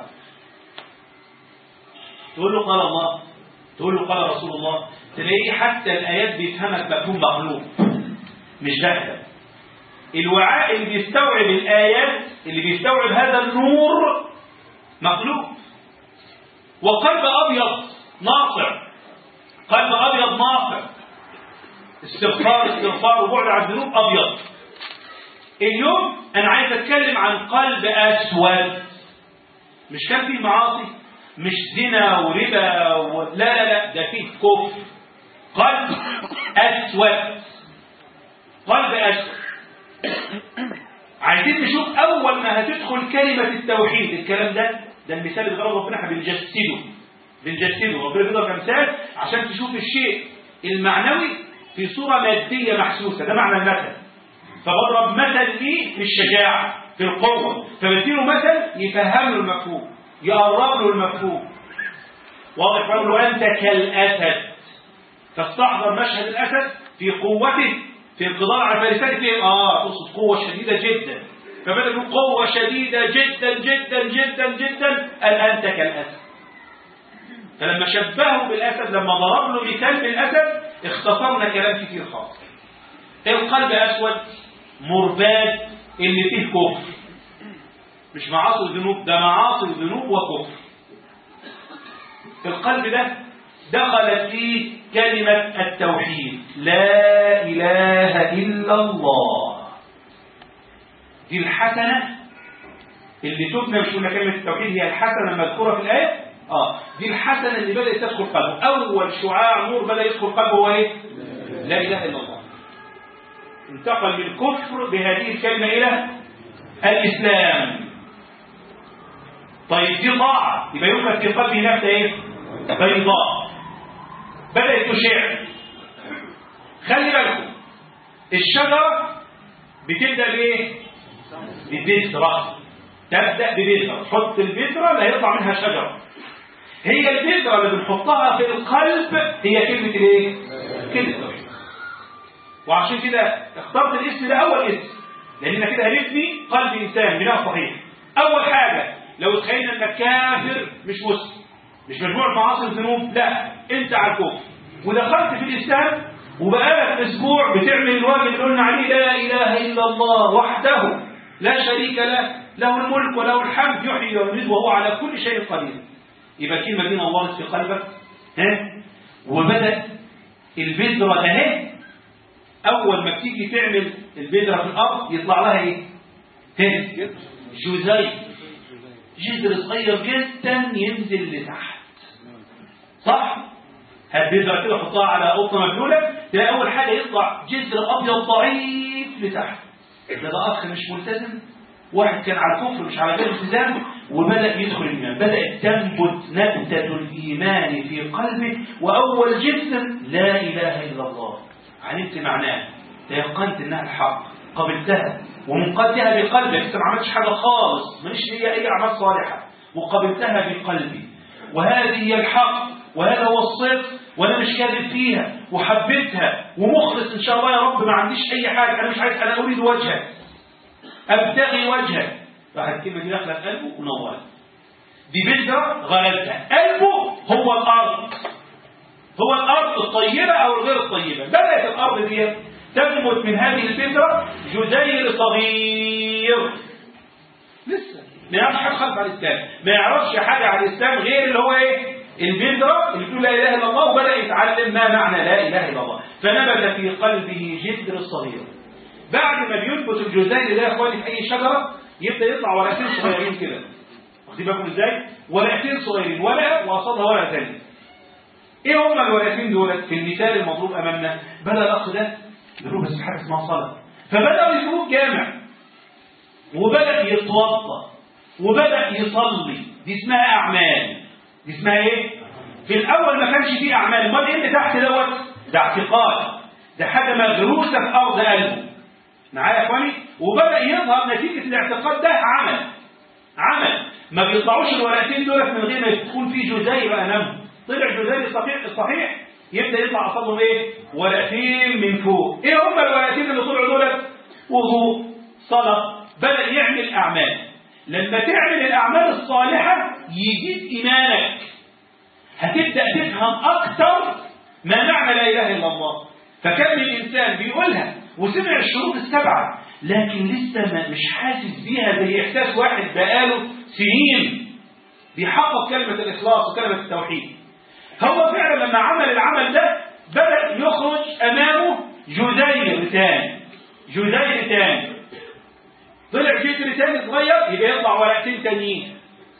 تقول له قال الله تقول له قال رسول الله تلاقيه حتى الايات بيفهمك مفهوم مقلوب مش داخل الوعاء اللي بيستوعب الايات اللي بيستوعب هذا النور مقلوب وقلب ابيض ناصع قلب ابيض ناصع استغفار استغفار وبعد عن الذنوب ابيض اليوم انا عايز اتكلم عن قلب اسود مش كان فيه معاصي مش زنا وربا و... لا لا لا ده فيه كفر قلب اسود قلب اسود عايزين نشوف اول ما هتدخل كلمه التوحيد الكلام ده ده المثال اللي ضربه ربنا احنا بنجسده بنجسده ربنا بيضرب امثال عشان تشوف الشيء المعنوي في صورة مادية محسوسة ده معنى المثل فبضرب مثل ليه في الشجاعة في القوة فبديله مثل يفهم له المفهوم يقرب له المفهوم واضح بقول له أنت كالأسد فاستحضر مشهد الأسد في قوته في القضاء على فارسته في آه تقصد قوة شديدة جدا فبدأ يقول قوة شديدة جدا جدا جدا جدا قال أنت كالأسد فلما شبهه بالأسد لما ضرب له مثال بالأسد اختصرنا كلام كتير خالص القلب أسود مرباد اللي فيه كفر مش معاصي الذنوب ده معاصي الذنوب وكفر القلب ده دخلت فيه كلمة التوحيد لا إله إلا الله دي الحسنة اللي تبنى مش قلنا كلمة التوحيد هي الحسنة المذكورة في الآية اه دي الحسنه اللي بدات تدخل قلبه اول شعاع نور بدا يدخل قلبه هو ايه لا اله الا الله انتقل من الكفر بهذه الكلمه الى الاسلام طيب دي طاعه يبقى يوجد في قلبه نفسه ايه بيضاء بدات تشع خلي بالكم الشجره بتبدا بايه ببذره تبدا ببذره تحط البذره اللي هيطلع منها شجره هي البذره اللي بنحطها في القلب هي كلمه الايه كلمه التوحيد وعشان كده اخترت الاسم ده اول اسم لان كده هنبني قلب انسان بناء صحيح اول حاجه لو تخيلنا انك كافر مش مسلم مش مجموعه معاصي الذنوب لا انت على الكفر ودخلت في الاسلام وبقالك اسبوع بتعمل الواجب اللي قلنا عليه لا اله الا الله وحده لا شريك له له الملك وله الحمد يحيي ويميت وهو على كل شيء قدير يبقى الكلمه دي نورت في قلبك ها وبدا البذره اهي اول ما بتيجي تعمل البذره في الارض يطلع لها ايه ها جزيء جذر صغير جدا ينزل لتحت صح هات بذره كده حطها على قطه مبلوله تلاقي اول حاجه يطلع جذر ابيض ضعيف لتحت ده ده اخ مش ملتزم واحد كان على كفر مش على غير التزام وبدا يدخل الايمان بدات تنبت نبته الايمان في قلبه واول جذر لا اله الا الله علمت معناه تيقنت انها الحق قبلتها ومنقذتها بقلبك انت ما عملتش حاجه خالص ماليش ليا اي اعمال صالحه وقبلتها بقلبي وهذه هي الحق وهذا هو الصدق وانا مش كاذب فيها وحبيتها ومخلص ان شاء الله يا رب ما عنديش اي حاجه انا مش عايز انا اريد وجهك ابتغي وجهك راح الكلمه دي داخله في قلبه ونورت دي بذره غلبتها قلبه هو الارض هو الارض الطيبه او الغير الطيبه بدات الارض دي تنبت من هذه البذره جزير صغير لسه ما يعرفش حاجه خالص عن الاسلام ما يعرفش حاجه عن الاسلام غير اللي هو ايه البذرة اللي بتقول لا إله إلا الله وبدأ يتعلم ما معنى لا إله إلا الله فنبت في قلبه جذر صغير بعد ما بينبت الجزيء ده يا إخواني في أي شجرة يبدأ يطلع ورقتين صغيرين كده واخدين بالكم إزاي؟ ورقتين صغيرين ورقة وقصادها ورقة ثانية إيه هما الورقتين دول في المثال المضروب أمامنا بدأ الأخ ده يقول بس حاجة اسمها صلاة فبدأوا يجيبوه جامع وبدأ يتوضأ وبدأ يصلي دي اسمها أعمال دي اسمها ايه في الاول ما كانش فيه اعمال امال ايه اللي تحت دوت ده اعتقاد ده حاجه مغروسه في ارض قلبه معايا يا اخواني وبدا يظهر نتيجه الاعتقاد ده عمل عمل ما بيطلعوش الورقتين دول من غير ما يكون في جزيء امامهم طلع الجزيء الصحيح الصحيح يبدا يطلع قصادهم ايه ورقتين من فوق ايه هم الورقتين اللي طلعوا دول وضوء صلاه بدا يعمل اعمال لما تعمل الأعمال الصالحة يزيد إيمانك هتبدأ تفهم أكثر ما معنى لا إله إلا الله فكان الإنسان بيقولها وسمع الشروط السبعة لكن لسه ما مش حاسس بيها زي إحساس واحد بقاله سنين بيحقق كلمة الإخلاص وكلمة التوحيد هو فعلا لما عمل العمل ده بدأ يخرج أمامه جزير تاني جزير تاني طلع جذر تاني صغير يبقى يطلع ورقتين تانيين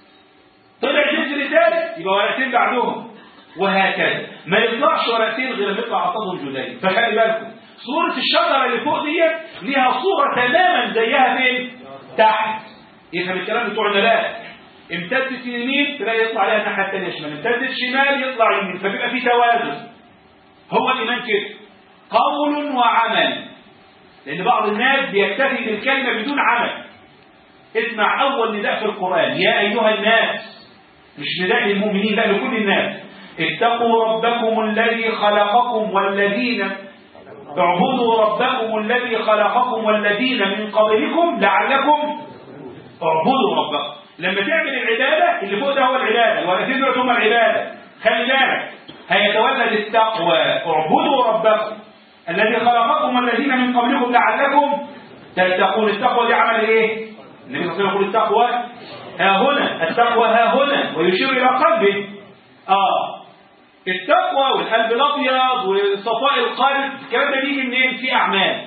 طلع جذر ثالث يبقى ورقتين بعدهم وهكذا ما يطلعش ورقتين غير لما يطلع قصادهم جزئين فخلي بالكم صورة الشجرة اللي فوق ديت ليها صورة تماما زيها فين؟ تحت يفهم الكلام بتوعنا لا امتدت يمين تلاقي يطلع عليها الناحية الثانية شمال امتدت شمال يطلع يمين فبيبقى في توازن هو الإيمان كده قول وعمل لأن بعض الناس بيكتفي بالكلمة بدون عمل اسمع أول نداء في القرآن يا أيها الناس مش نداء للمؤمنين لا لكل الناس اتقوا ربكم الذي خلقكم والذين اعبدوا ربكم الذي خلقكم والذين من قبلكم لعلكم اعبدوا ربكم لما تعمل العبادة اللي فوق ده هو العبادة الورقتين دول هم العبادة خلي بالك هيتولد التقوى اعبدوا ربكم الذي خلقكم والذين من قبلكم لعلكم تتقون التقوى دي عمل ايه النبي صلى الله عليه وسلم يقول التقوى ها هنا التقوى ها هنا ويشير الى قلبه اه التقوى والقلب الابيض وصفاء القلب الكلام ده بيجي منين في اعمال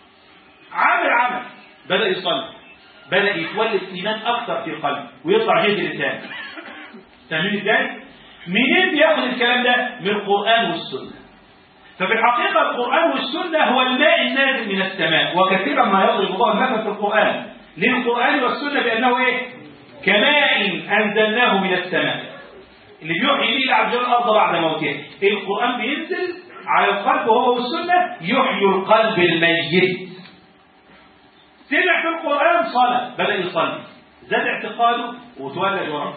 عامل عمل بدا يصلي بدا يتولد ايمان اكثر في قلبه ويطلع جذر ثاني فاهمين ازاي؟ منين بياخد الكلام ده؟ من القرآن والسنة ففي الحقيقة القرآن والسنة هو الماء النازل من السماء وكثيرا ما يضرب الله المثل في القرآن للقرآن والسنة بأنه إيه؟ كماء أنزلناه من السماء اللي بيحيي به العبد الأرض بعد موتها القرآن بينزل على القلب وهو والسنة يحيي القلب الميت سمع في القرآن صلاة بدأ يصلي زاد اعتقاده وتولد ورا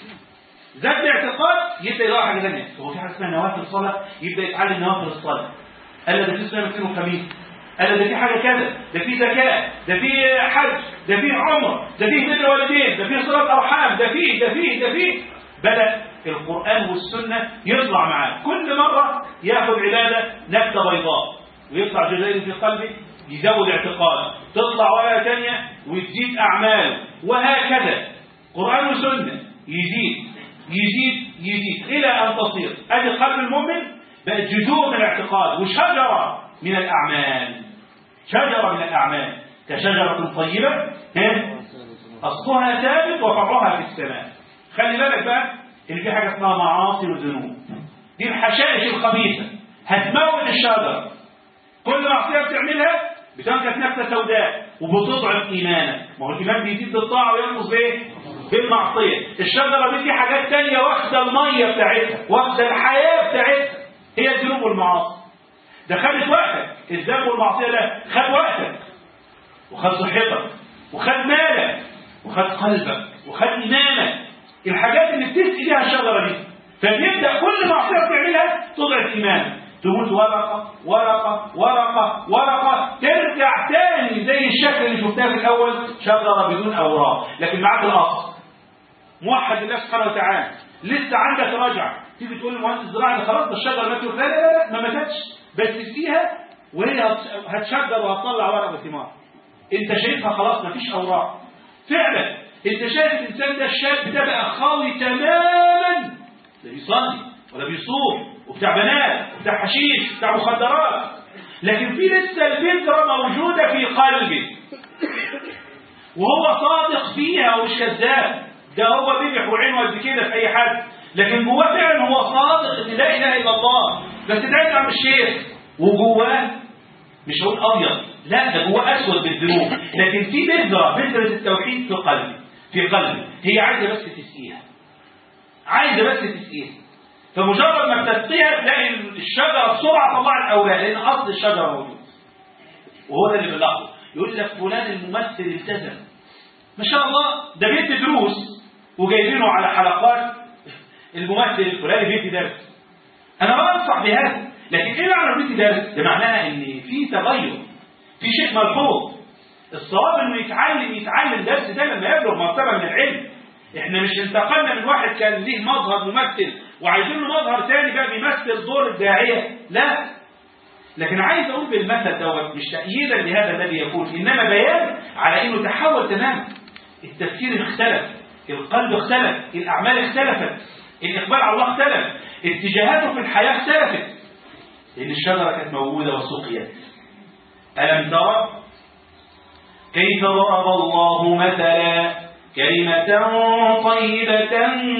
زاد اعتقاد يبدا يدور على حاجه ثانيه هو في حاجه اسمها نوافل الصلاه يبدا يتعلم نوافل الصلاه قال ده في اسمها اثنين وخميس قال ده في حاجه كذا ده في زكاه ده في حج ده في عمر ده في بر والدين ده في صلاه ارحام ده في ده في ده في بدا القران والسنه يطلع معاه كل مره ياخذ عباده نبته بيضاء ويطلع جزائر في قلبه يزود اعتقاد تطلع ورقه ثانيه وتزيد اعماله وهكذا قران وسنه يزيد يزيد يزيد إلى أن تصير أدي قلب المؤمن بقت جذور من الاعتقاد وشجرة من الأعمال شجرة من الأعمال كشجرة طيبة ها؟ أصلها ثابت وفرعها في السماء خلي بالك بقى إن في حاجة اسمها معاصي وذنوب دي الحشائش الخبيثة هتموت الشجرة كل معصية بتعملها بتنكت نفسها سوداء وبتضعف إيمانك ما هو الإيمان بيزيد بالطاعة وينقص بإيه؟ بالمعصية الشجرة دي في حاجات تانية واخدة المية بتاعتها واخدة الحياة بتاعتها هي الذنوب والمعاصي ده خدت وقتك الذنب والمعصية ده خد وقتك وخد صحتك وخد مالك وخد قلبك وخد إيمانك الحاجات اللي بتسقي بيها الشجرة دي فبيبدأ كل معصية بتعملها تضعف إيمانك تموت ورقة ورقة ورقة ورقة ترجع تاني زي الشكل اللي شفتها في الأول شجرة بدون أوراق لكن معاك الأصل موحد الله سبحانه وتعالى لسه عندك رجعة تيجي تقول للمهندس الزراعي ده خلاص ده الشجرة ماتت لا لا لا ما ماتتش بس فيها وهي هتشجر وهتطلع ورق وثمار انت شايفها خلاص مفيش اوراق فعلا انت شايف الانسان ده الشاب ده بقى خاوي تماما لا بيصلي ولا بيصوم وبتاع بنات وبتاع حشيش وبتاع مخدرات لكن في لسه الفكره موجوده في قلبه وهو صادق فيها ومش كذاب ده هو بيبح وعينه قد كده في اي حد لكن جواه فعلا هو صادق ان لا اله الا الله بس ده عم الشيخ وجواه مش هقول ابيض لا ده جواه اسود بالذنوب لكن في بذره بذره التوحيد في قلبي في قلبي هي عايزه بس تسقيها عايزه بس تسقيها فمجرد ما بتسقيها تلاقي الشجره بسرعه طلعت اوراق لان اصل الشجره موجود وهو ده اللي بنلاحظه يقول لك فلان الممثل التزم ما شاء الله ده بيدي دروس وجايبينه على حلقات الممثل الفلاني بيدي درس انا ما انصح بهذا لكن ايه معنى بيدي درس ده معناها ان في تغير في شيء ملحوظ الصواب انه يتعلم يتعلم درس ده لما يبلغ مرتبه من العلم احنا مش انتقلنا من واحد كان ليه مظهر ممثل وعايزين له مظهر ثاني بقى بيمثل دور الداعيه لا لكن عايز اقول بالمثل دوت مش تأييدا لهذا الذي يقول انما بيان على انه تحول تماما التفكير اختلف القلب اختلف الاعمال اختلفت الاقبال على الله اختلف اتجاهاته في الحياه اختلفت لان الشجره كانت موجوده وسقيت الم ترى كيف ضرب الله مثلا كلمة طيبة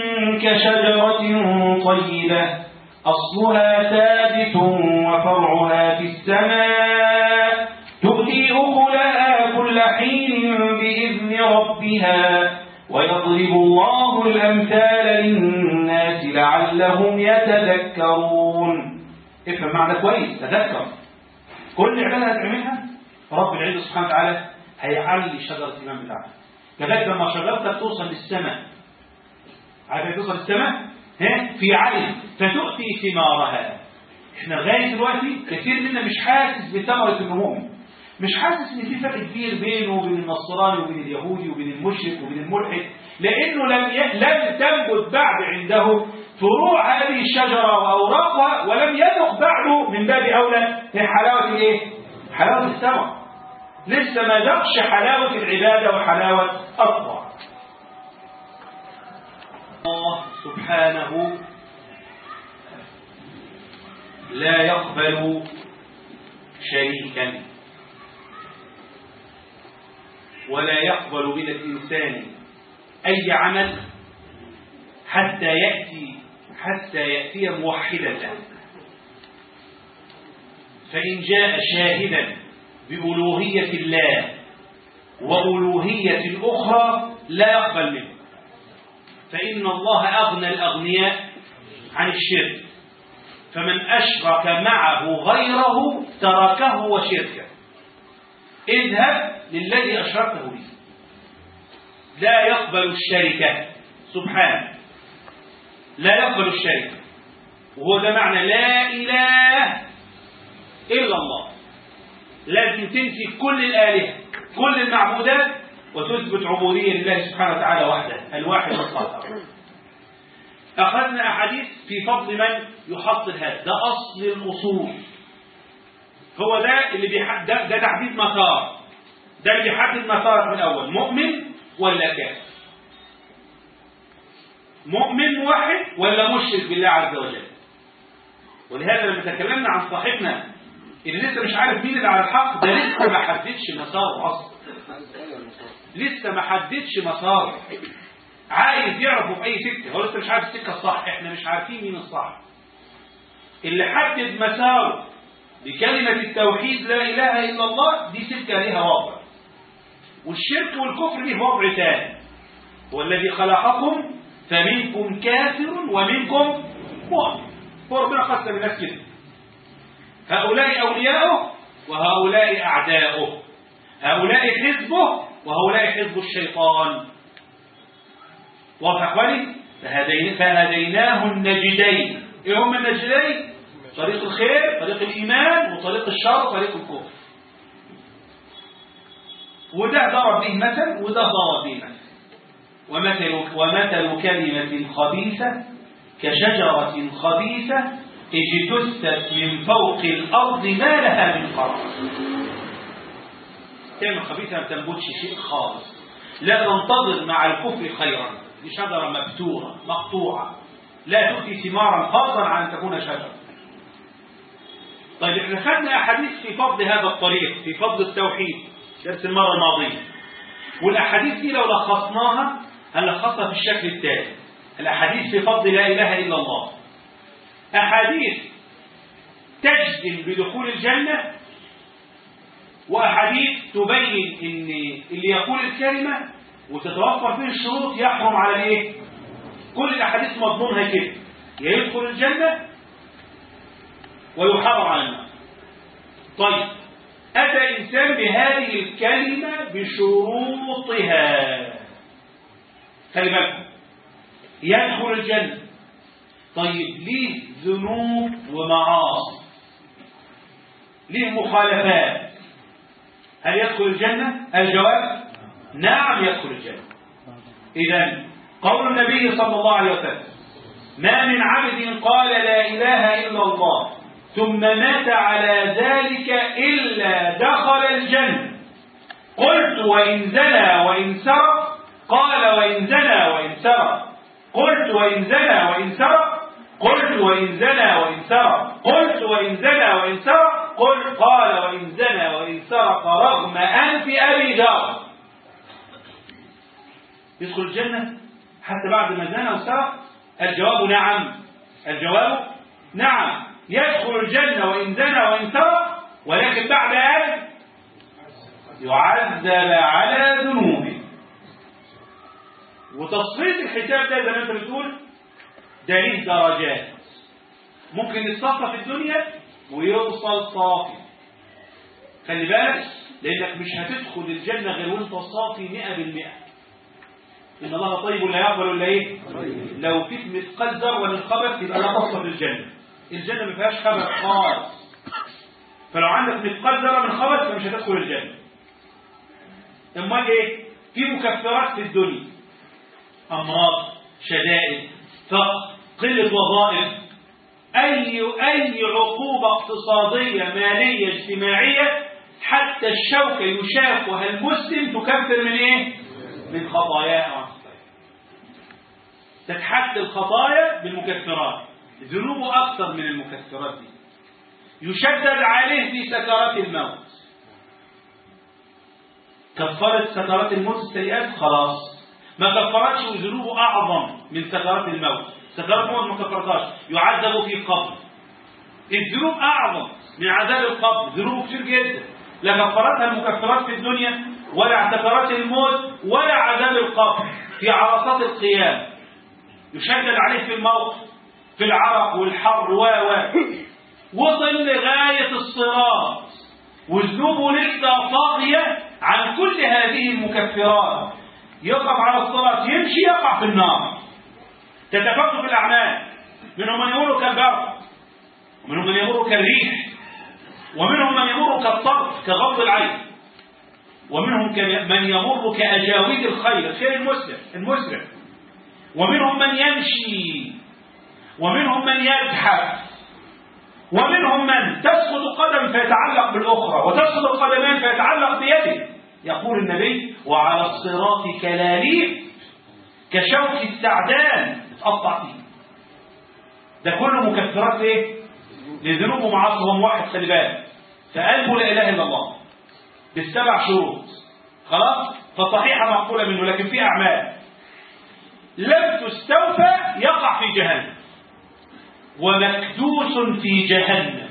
كشجرة طيبة أصلها ثابت وفرعها في السماء تؤتي أكلها كل حين بإذن ربها ويضرب الله الأمثال للناس لعلهم يتذكرون افهم معنى كويس تذكر كل عبادة هتعملها رب العزة سبحانه وتعالى هيعلي شجرة الإيمان بتاعتك لغاية لما شجرتك توصل للسماء عارف توصل للسماء؟ ها في عين فتؤتي ثمارها احنا لغايه دلوقتي كثير منا مش حاسس بثمره النمو مش حاسس ان في فرق كبير بينه وبين النصراني وبين اليهودي وبين المشرك وبين الملحد لانه لم ي... لم تنبت بعد عنده فروع هذه الشجره واوراقها ولم يذق بعده من باب اولى هي حلاوه الايه؟ حلاوه الثمر لسه ما ذقش حلاوه العباده وحلاوه الطاعه الله سبحانه لا يقبل شريكا ولا يقبل من الإنسان أي عمل حتى يأتي حتى يأتي موحدا له فإن جاء شاهدا بألوهية الله وألوهية أخرى لا يقبل منه فإن الله أغنى الأغنياء عن الشرك فمن أشرك معه غيره تركه وشركه اذهب للذي أشركه به لا يقبل الشركة سبحانه لا يقبل الشركة وهو ده معنى لا إله إلا الله لازم تنفي كل الآلهة كل المعبودات وتثبت عبودية لله سبحانه وتعالى وحده الواحد القهار أخذنا أحاديث في فضل من يحصل هذا ده أصل الأصول هو ده اللي بيحدد ده, ده تحديد مسار ده اللي بيحدد مسارك من الأول مؤمن ولا كافر مؤمن موحد ولا مشرك بالله عز وجل ولهذا لما تكلمنا عن صاحبنا اللي لسه مش عارف مين اللي على الحق ده لسه ما حددش مساره اصلا لسه ما حددش مساره عايز يعرفه في اي سكه هو لسه مش عارف السكه الصح احنا مش عارفين مين الصح اللي حدد مساره بكلمة التوحيد لا إله إلا الله دي سكة ليها وضع والشرك والكفر ليه وضع ثاني هو الذي خلقكم فمنكم كافر ومنكم مؤمن هو ربنا قسم الناس كده هؤلاء أولياؤه وهؤلاء أعداؤه هؤلاء حزبه وهؤلاء حزب الشيطان واضح أخواني فهديناه النجدين إيه هم النجدين طريق الخير طريق الإيمان وطريق الشر وطريق الكفر وده ضرب به مثل وده ضرب به مثل ومثل, ومثل كلمة خبيثة كشجرة خبيثة اجتثت من فوق الأرض ما لها من قرار كلمة خبيثة ما تنبتش شيء خالص لا تنتظر مع الكفر خيرا دي شجرة مبتورة مقطوعة لا تؤتي ثمارا خاصا عن أن تكون شجرة طيب احنا خدنا أحاديث في فضل هذا الطريق في فضل التوحيد درس المرة الماضية والأحاديث دي لو لخصناها هنلخصها في الشكل التالي الأحاديث في فضل لا إله إلا الله أحاديث تجزم بدخول الجنة وأحاديث تبين إن اللي يقول الكلمة وتتوفر فيه الشروط يحرم على الإيه؟ كل الأحاديث مضمونها كده يا يدخل الجنة ويحرم على النار طيب أتى إنسان بهذه الكلمة بشروطها خلي بالكم يدخل الجنة طيب ليه ذنوب ومعاصي ليه مخالفات هل يدخل الجنة الجواب نعم يدخل الجنة إذا قول النبي صلى الله عليه وسلم ما من عبد قال لا إله إلا الله ثم مات على ذلك إلا دخل الجنة قلت وإن زنى وإن سرق قال وإن زنى وإن سرق قلت وإن زنى وإن سرق قلت وإن زنى وإن سرق قلت وإن زنى وإن سرق قل قال وإن زنى وإن سرق رغم أنف أبي ذر يدخل الجنة حتى بعد ما زنى وسرق الجواب نعم الجواب نعم يدخل الجنة وإن زنى وإن سرق ولكن بعد أن يعذب على ذنوبه وتصفية الحساب ده زي ما انت بتقول ده ليه درجات ممكن يتصفى في الدنيا ويوصل صافي خلي بالك لانك مش هتدخل الجنة غير وانت صافي مئة بالمئة إن الله طيب لا يقبل إلا إيه؟ لو فيك مثقال ذرة من خبث يبقى لا تصل الجنة. الجنة ما فيهاش خبث خالص. فلو عندك مثقال ذرة من خبث فمش هتدخل الجنة. أمال إيه؟ في مكفرات في الدنيا. أمراض، شدائد، فقر، قلة وظائف، أي أي عقوبة اقتصادية مالية اجتماعية حتى الشوكة يشافها المسلم تكفر من إيه؟ من خطاياه تتحدى الخطايا بالمكفرات ذنوبه أكثر من المكفرات دي يشدد عليه في سكرات الموت كفرت سكرات الموت السيئات خلاص ما كفرتش وذنوبه أعظم من سكرات الموت سكرات الموت ما كفرتهاش يعذب في القبر الذنوب أعظم من عذاب القبر ذنوبه كتير جدا لا كفرتها المكفرات في الدنيا ولا اعتبارات الموت ولا عذاب القبر في عرصات القيام يشدد عليه في الموت في العرق والحر و و وصل لغاية الصراط وذنوبه لسه فاضية عن كل هذه المكفرات يقف على الصراط يمشي يقع في النار تتفق في الأعمال منهم من يمر كالبرق ومنهم من يمر كالريح ومنهم من يمر كالطرف كغض العين ومنهم من يمر كأجاويد الخيل الخيل المسلم المسلم ومنهم من يمشي ومنهم من يزحف ومنهم من تسقط قدم فيتعلق بالأخرى وتسقط القدمان فيتعلق بيده يقول النبي وعلى الصراط كلاليب كشوك السعدان اتقطع فيه ده كله مكفرات ايه لذنوب ومعاصي هو موحد خلي بالك فقلبه لا اله الا الله بالسبع شروط خلاص فصحيحه مقبوله منه لكن في اعمال لم تستوفى يقع في جهنم ومكدوس في جهنم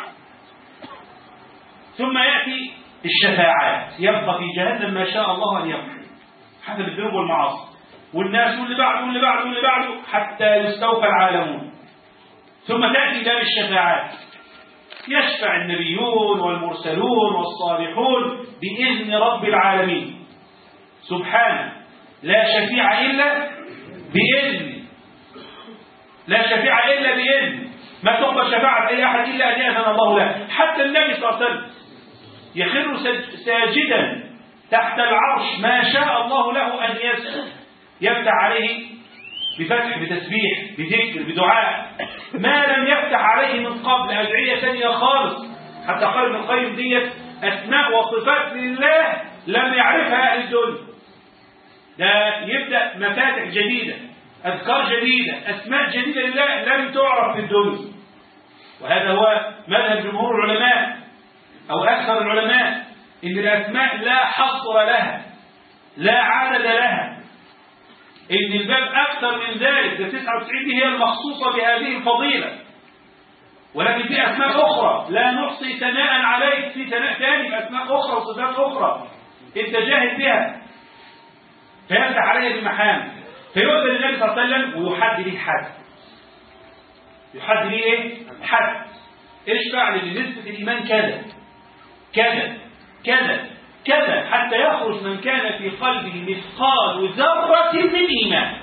ثم ياتي الشفاعات يبقى في جهنم ما شاء الله ان يبقى حسب الذنوب والمعاصي والناس واللي بعده واللي بعده واللي بعده حتى يستوفى العالمون ثم تأتي دار الشفاعات يشفع النبيون والمرسلون والصالحون بإذن رب العالمين سبحانه لا شفيع إلا بإذن لا شفيع إلا بإذن ما تقبل شفاعة أي أحد إلا أن يأذن الله له حتى النبي صلى الله عليه وسلم يخر ساجدا تحت العرش ما شاء الله له أن يسجد يفتح عليه بفتح بتسبيح بذكر بدعاء ما لم يفتح عليه من قبل أدعية ثانية خالص حتى قال ابن القيم ديت أسماء وصفات لله لم يعرفها أهل الدنيا ده يبدأ مفاتح جديدة أذكار جديدة أسماء جديدة لله لم تعرف في الدنيا وهذا هو مذهب جمهور العلماء أو أكثر العلماء إن الأسماء لا حصر لها لا عدد لها إن الباب أكثر من ذلك ده 99 دي هي المخصوصة بهذه الفضيلة ولكن في أسماء أخرى لا نحصي ثناء عليك في ثناء ثاني بأسماء أخرى وصفات أخرى أنت جاهل بها فيفتح عليها بمحامد فيؤذن النبي صلى الله عليه وسلم ويحد ليه حد يحد ليه ايه؟ حد اشفع لنسبة الإيمان كذا كذا كذا كذا حتى يخرج من كان في قلبه مثقال ذرة من إيمان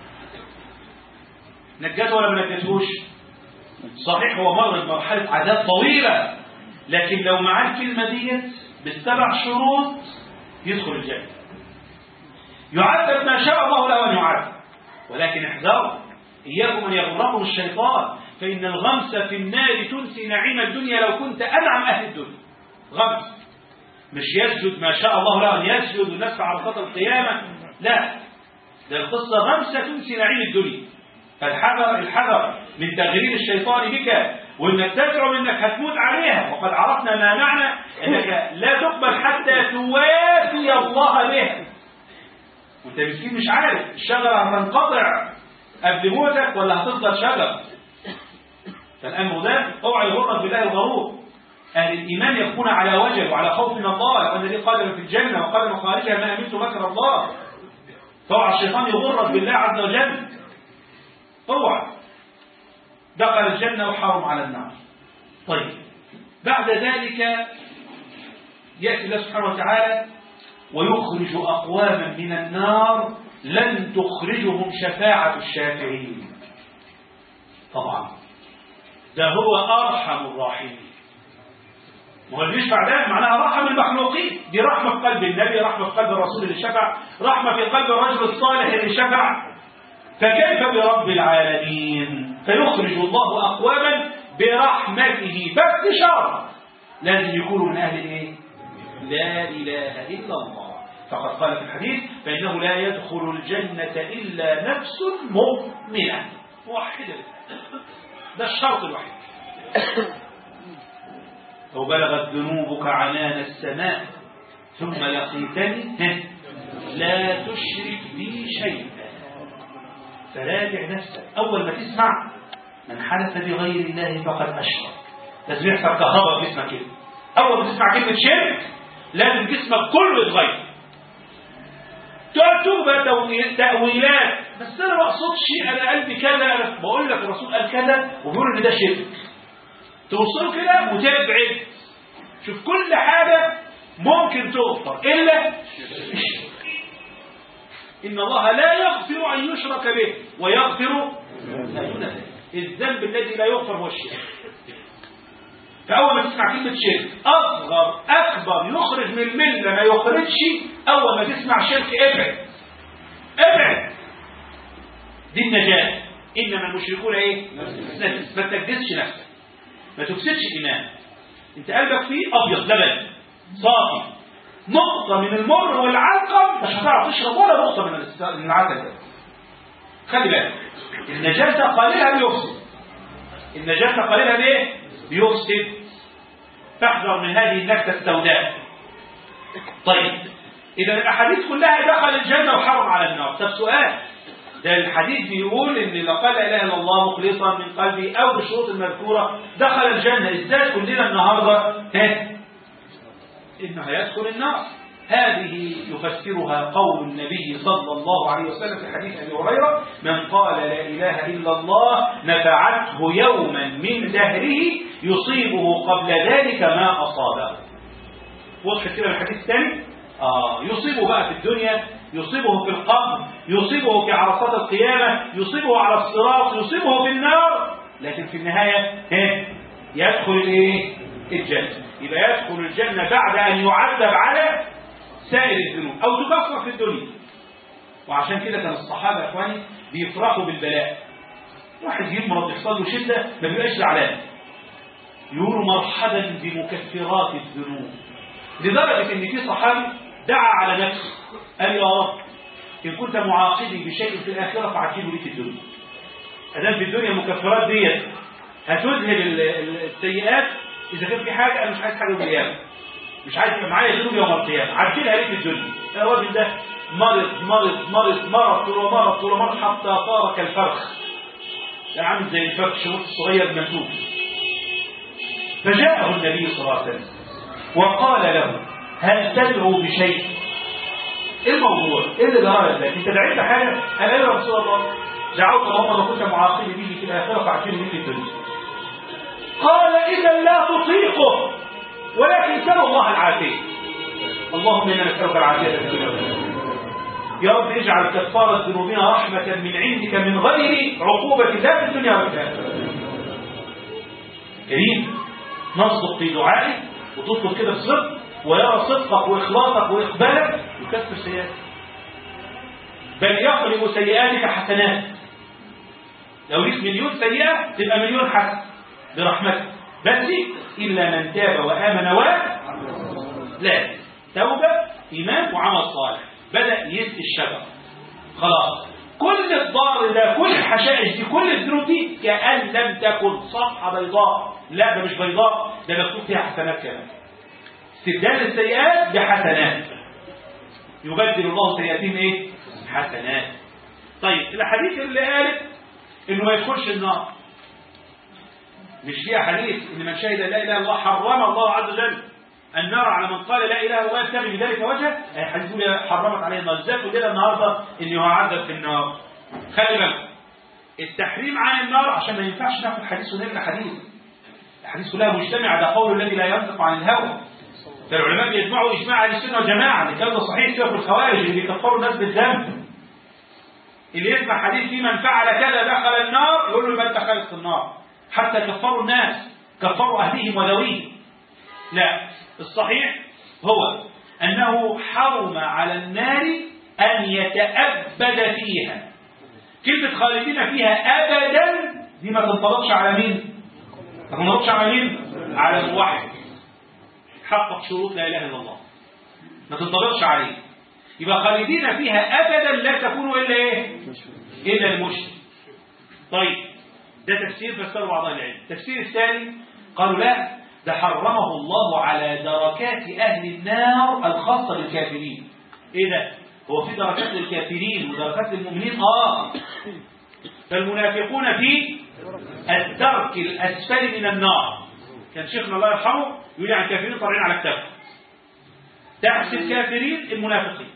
نجته ولا ما نجتهوش صحيح هو مر بمرحلة عذاب طويلة لكن لو معاه الكلمة ديت بالسبع شروط يدخل الجنة يعذب ما شاء الله له أن يعذب ولكن احذروا إياكم أن يغركم الشيطان فإن الغمس في النار تنسي نعيم الدنيا لو كنت أنعم أهل الدنيا غمس مش يسجد ما شاء الله له أن يسجد والناس على خط القيامة لا ده القصة غمسة تنسي نعيم الدنيا فالحذر الحذر من تغرير الشيطان بك وانك تزعم انك هتموت عليها وقد عرفنا ما معنى انك لا تقبل حتى توافي الله بها وانت مسكين مش عارف الشجره هتنقطع قبل موتك ولا هتفضل شجر فالامر ده اوعى يغرك بالله الغرور اهل الايمان يكون على وجه وعلى خوف من الله وان لي قدر في الجنه وقدر خارجها ما امنت مكر الله فاوعى الشيطان يغرك بالله عز وجل اوعى دخل الجنة وحرم على النار طيب بعد ذلك يأتي الله سبحانه وتعالى ويخرج أقواما من النار لن تخرجهم شفاعة الشافعين طبعا ده هو أرحم الراحمين ما هو اللي يشفع ده معناها رحم المخلوقين دي رحمة في قلب النبي رحمة في قلب الرسول اللي شفع رحمة في قلب الرجل الصالح اللي شفع فكيف برب العالمين فيخرج الله أقواما برحمته بس شرط لازم يكونوا من أهل الإيه؟ لا إله إلا الله فقد قال في الحديث فإنه لا يدخل الجنة إلا نفس مؤمنة موحدة ده الشرط الوحيد لو بلغت ذنوبك عنان السماء ثم لقيتني لا تشرك بي شيئا فراجع نفسك أول ما تسمع من حلف بغير الله فقد أشرك لازم يحصل كهرباء في جسمك كده أول ما تسمع كلمة شرك لازم جسمك كله يتغير تقعد تبقى تأويلات بس أنا ما أقصدش أنا قلبي كذا أنا بقول لك الرسول قال كذا وبيقول إن ده شرك توصله كده وتبعد شوف كل حاجة ممكن تغفر إلا الشرك إن الله لا يغفر أن يشرك به ويغفر ما دون ذلك الذنب الذي لا يغفر هو الشرك فأول ما تسمع كلمة شرك أصغر أكبر يخرج من الملة ما يخرجش أول ما تسمع شرك ابعد ابعد دي النجاة إنما المشركون إيه؟ نفس ما تكدسش نفسك ما تفسدش إيمان أنت قلبك فيه أبيض لبن صافي نقطة من المر والعلقم مش هتعرف تشرب ولا نقطة من العسل ده خلي بالك النجاسة قليلها بيفسد النجاسة قليلها بايه؟ بيفسد فاحذر من هذه النكتة السوداء طيب إذا الأحاديث كلها دخل الجنة وحرم على النار طب سؤال ده الحديث بيقول ان لو قال لا اله الا الله مخلصا من قلبي او بالشروط المذكوره دخل الجنه ازاي كلنا النهارده ها انه هيدخل النار هذه يفسرها قول النبي صلى الله عليه وسلم في حديث ابي هريره من قال لا اله الا الله نفعته يوما من دهره يصيبه قبل ذلك ما اصابه وضحت كده الحديث الثاني اه يصيبه بقى في الدنيا يصيبه في القبر يصيبه في عرصات القيامه يصيبه على الصراط يصيبه في النار لكن في النهايه ها يدخل الايه الجنه يبقى يدخل الجنه بعد ان يعذب على سائر الذنوب او تكفر في الدنيا وعشان كده كان الصحابه يا اخواني بيفرحوا بالبلاء واحد يمرض يحصل له شده ما بيبقاش زعلان يقولوا مرحبا بمكفرات الذنوب لدرجه ان في صحابي دعا على نفسه قال يا رب ان كنت معاقبي بشيء في الاخره فعجله لي في الدنيا ادام في الدنيا المكفرات ديت هتذهب السيئات اذا كان في حاجه انا مش عايز حاجه يوم القيامه مش عايز يبقى معايا ذنوب يوم القيامه عجلها لي في الدنيا الراجل ده مرض مرض مرض مرض طول مرض طول مرض حتى صار كالفرخ يعني عامل زي الفرخ الشموت الصغير المنسوب فجاءه النبي صلى الله عليه وسلم وقال له هل تدعو بشيء ايه الموضوع ايه اللي جرى لك انت دعيت حاجه قال يا رسول الله دعوت اللهم لو كنت معاقبي به في الاخره فاعجلني به في الدنيا قال اذا لا تطيقه ولكن سل الله العافيه اللهم انا نسالك العافيه في الدنيا والآخرة. يا رب اجعل كفاره ذنوبنا رحمه من عندك من غير عقوبه لا في الدنيا والاخره كريم نصدق في دعائك وتطلب كده بصدق ويرى صدقك واخلاصك واقبالك يكفر سيئاتك بل يقلب سيئاتك حسنات لو ليك مليون سيئه تبقى مليون حسن برحمتك بس الا من تاب وامن و لا توبه ايمان وعمل صالح بدا يسقي الشجر خلاص كل الضار ده كل الحشائش دي كل الذنوب دي كأن لم تكن صفحة بيضاء لا ده مش بيضاء ده مكتوب فيها حسنات كمان استبدال السيئات بحسنات يبدل الله سيئاتهم ايه حسنات طيب الاحاديث اللي قالت انه ما يدخلش النار مش فيها حديث ان من شهد لا اله الا الله حرم الله عز وجل النار على من قال لا اله الا الله يبتغي بذلك وجهه الحديث يقول حرمت عليه النار ازاي تقول لنا النهارده انه هيعذب في النار خلي بالك التحريم عن النار عشان ما ينفعش ناخد حديث ونرجع حديث الحديث كلها مجتمعه ده قول الذي لا ينطق عن الهوى فالعلماء بيجمعوا اجماع اهل السنه والجماعه الكلام ده صحيح كده في الخوارج اللي بيكفروا الناس بالذنب اللي يسمع حديث في من فعل كذا دخل النار يقول له يبقى انت خالد في النار حتى كفروا الناس كفروا اهلهم وذويهم لا الصحيح هو انه حرم على النار ان يتأبد فيها كلمة خالدين فيها ابدا دي ما تنطبقش على مين؟ ما تنطبقش على مين؟ على الواحد حقق شروط لا اله الا الله ما تنطبقش عليه يبقى خالدين فيها ابدا لا تكون الا ايه الا المشرك طيب ده تفسير فسره بعض اهل العلم التفسير الثاني قالوا لا ده حرمه الله على دركات اهل النار الخاصه بالكافرين ايه ده هو في دركات للكافرين ودركات للمؤمنين اه فالمنافقون في الدرك الاسفل من النار كان شيخنا الله يرحمه يقول عن الكافرين طالعين على الكتاب تحت الكافرين المنافقين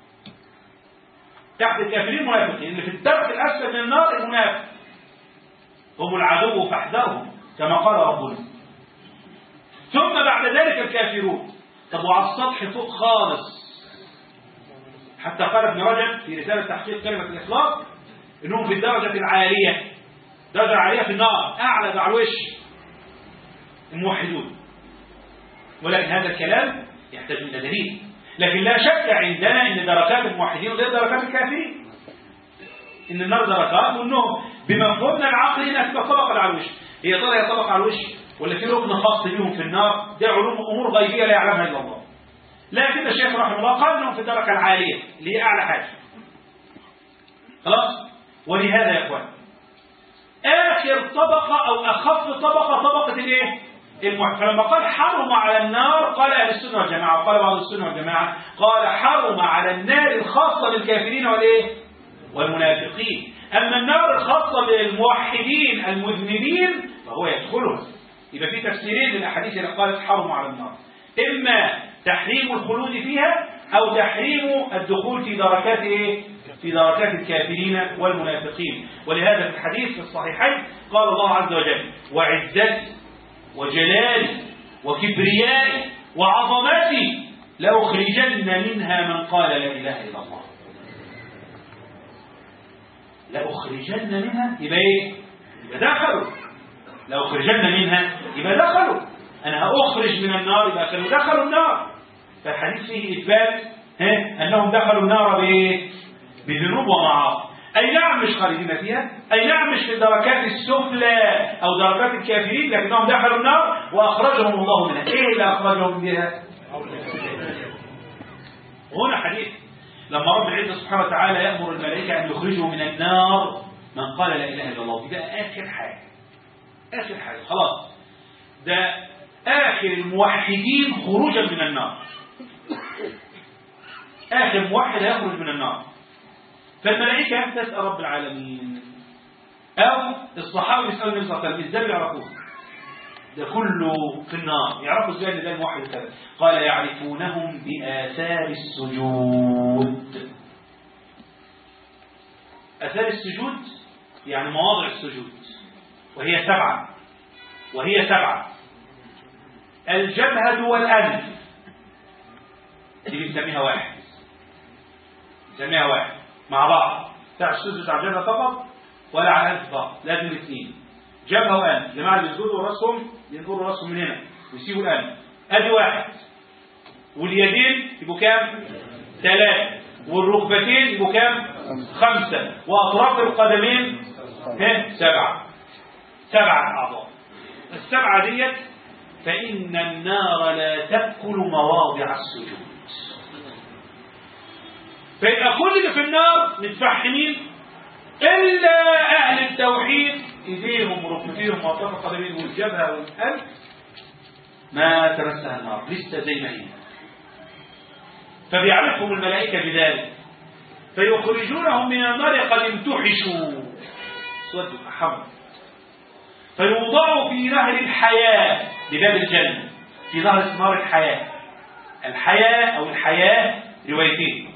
تحت الكافرين المنافقين اللي في الدرك الاسفل من النار المنافق هم العدو فاحذرهم كما قال ربنا ثم بعد ذلك الكافرون طب وعلى السطح فوق خالص حتى قال ابن رجب في رسالة تحقيق كلمة الإخلاص إنهم في الدرجة العالية درجة عالية في النار أعلى على الوش الموحدون ولكن هذا الكلام يحتاج إلى دليل لكن لا شك عندنا ان دركات الموحدين غير دركات الكافرين ان النار دركات وانهم بمفهومنا العقلي انها تبقى طبقه على الوش هي ترى هي طبقه على الوش ولا في ركن خاص بهم في النار ده علوم امور غيبيه لا يعلمها الا الله لكن الشيخ رحمه الله قال انهم في الدركه العاليه اللي هي اعلى حاجه خلاص ولهذا يا اخوان اخر طبقه او اخف طبقه طبقه الايه المح... فلما قال حرم على النار قال أهل السنة والجماعة وقال بعض السنة والجماعة قال حرم على النار الخاصة بالكافرين والإيه؟ والمنافقين أما النار الخاصة بالموحدين المذنبين فهو يدخلها يبقى في تفسيرين للأحاديث اللي قالت حرم على النار إما تحريم الخلود فيها أو تحريم الدخول في دركات إيه؟ في دركات الكافرين والمنافقين ولهذا في الحديث في الصحيحين قال الله عز وجل وعزتي وجلالي وكبريائي وعظمتي لأخرجن منها من قال لا إله إلا الله لأخرجن منها يبقى إيه؟ يبقى دخلوا لأخرجن منها يبقى دخلوا أنا هأخرج من النار يبقى كانوا دخلوا النار فالحديث فيه إثبات ها أنهم دخلوا النار بإيه؟ بذنوب ومعاصي أي نعم مش خالدين فيها أي نعم مش في الدركات السفلى أو دركات الكافرين لكنهم دخلوا النار وأخرجهم الله منها إيه اللي أخرجهم منها هنا حديث لما رب العزة سبحانه وتعالى يأمر الملائكة أن يخرجوا من النار من قال لا إله إلا الله ده آخر حاجة آخر حاجة خلاص ده آخر الموحدين خروجا من النار آخر موحد يخرج من النار فالملائكة تسأل رب العالمين أو الصحابة يسألوا النبي صلى الله عليه وسلم إزاي يعرفوه ده كله في النار يعرفوا ازاي ان ده الموحد كذا قال يعرفونهم بآثار السجود آثار السجود يعني مواضع السجود وهي سبعة وهي سبعة الجبهة والأنف دي بنسميها واحد بنسميها واحد مع بعض بتاع السجود على الجبهة فقط ولا على الأنف فقط لازم الاثنين جبهة وأنف جماعة اللي بيسجدوا راسهم ينظروا راسهم من هنا ويسيبوا الأنف أدي واحد واليدين يبقوا كام؟ ثلاثة والركبتين يبقوا كام؟ خمسة وأطراف القدمين ها سبعة سبعة أعضاء السبعة ديت فإن النار لا تأكل مواضع السجود فيبقى كل اللي في النار متفحمين إلا أهل التوحيد إيديهم وركبتيهم وأطراف القدمين والجبهة والقلب ما تمسها النار لسه زي ما هي فبيعرفهم الملائكة بذلك فيخرجونهم من النار قد امتحشوا سود حمر فيوضعوا في نهر الحياة بباب الجنة في نهر اسمه نهر الحياة الحياة أو الحياة روايتين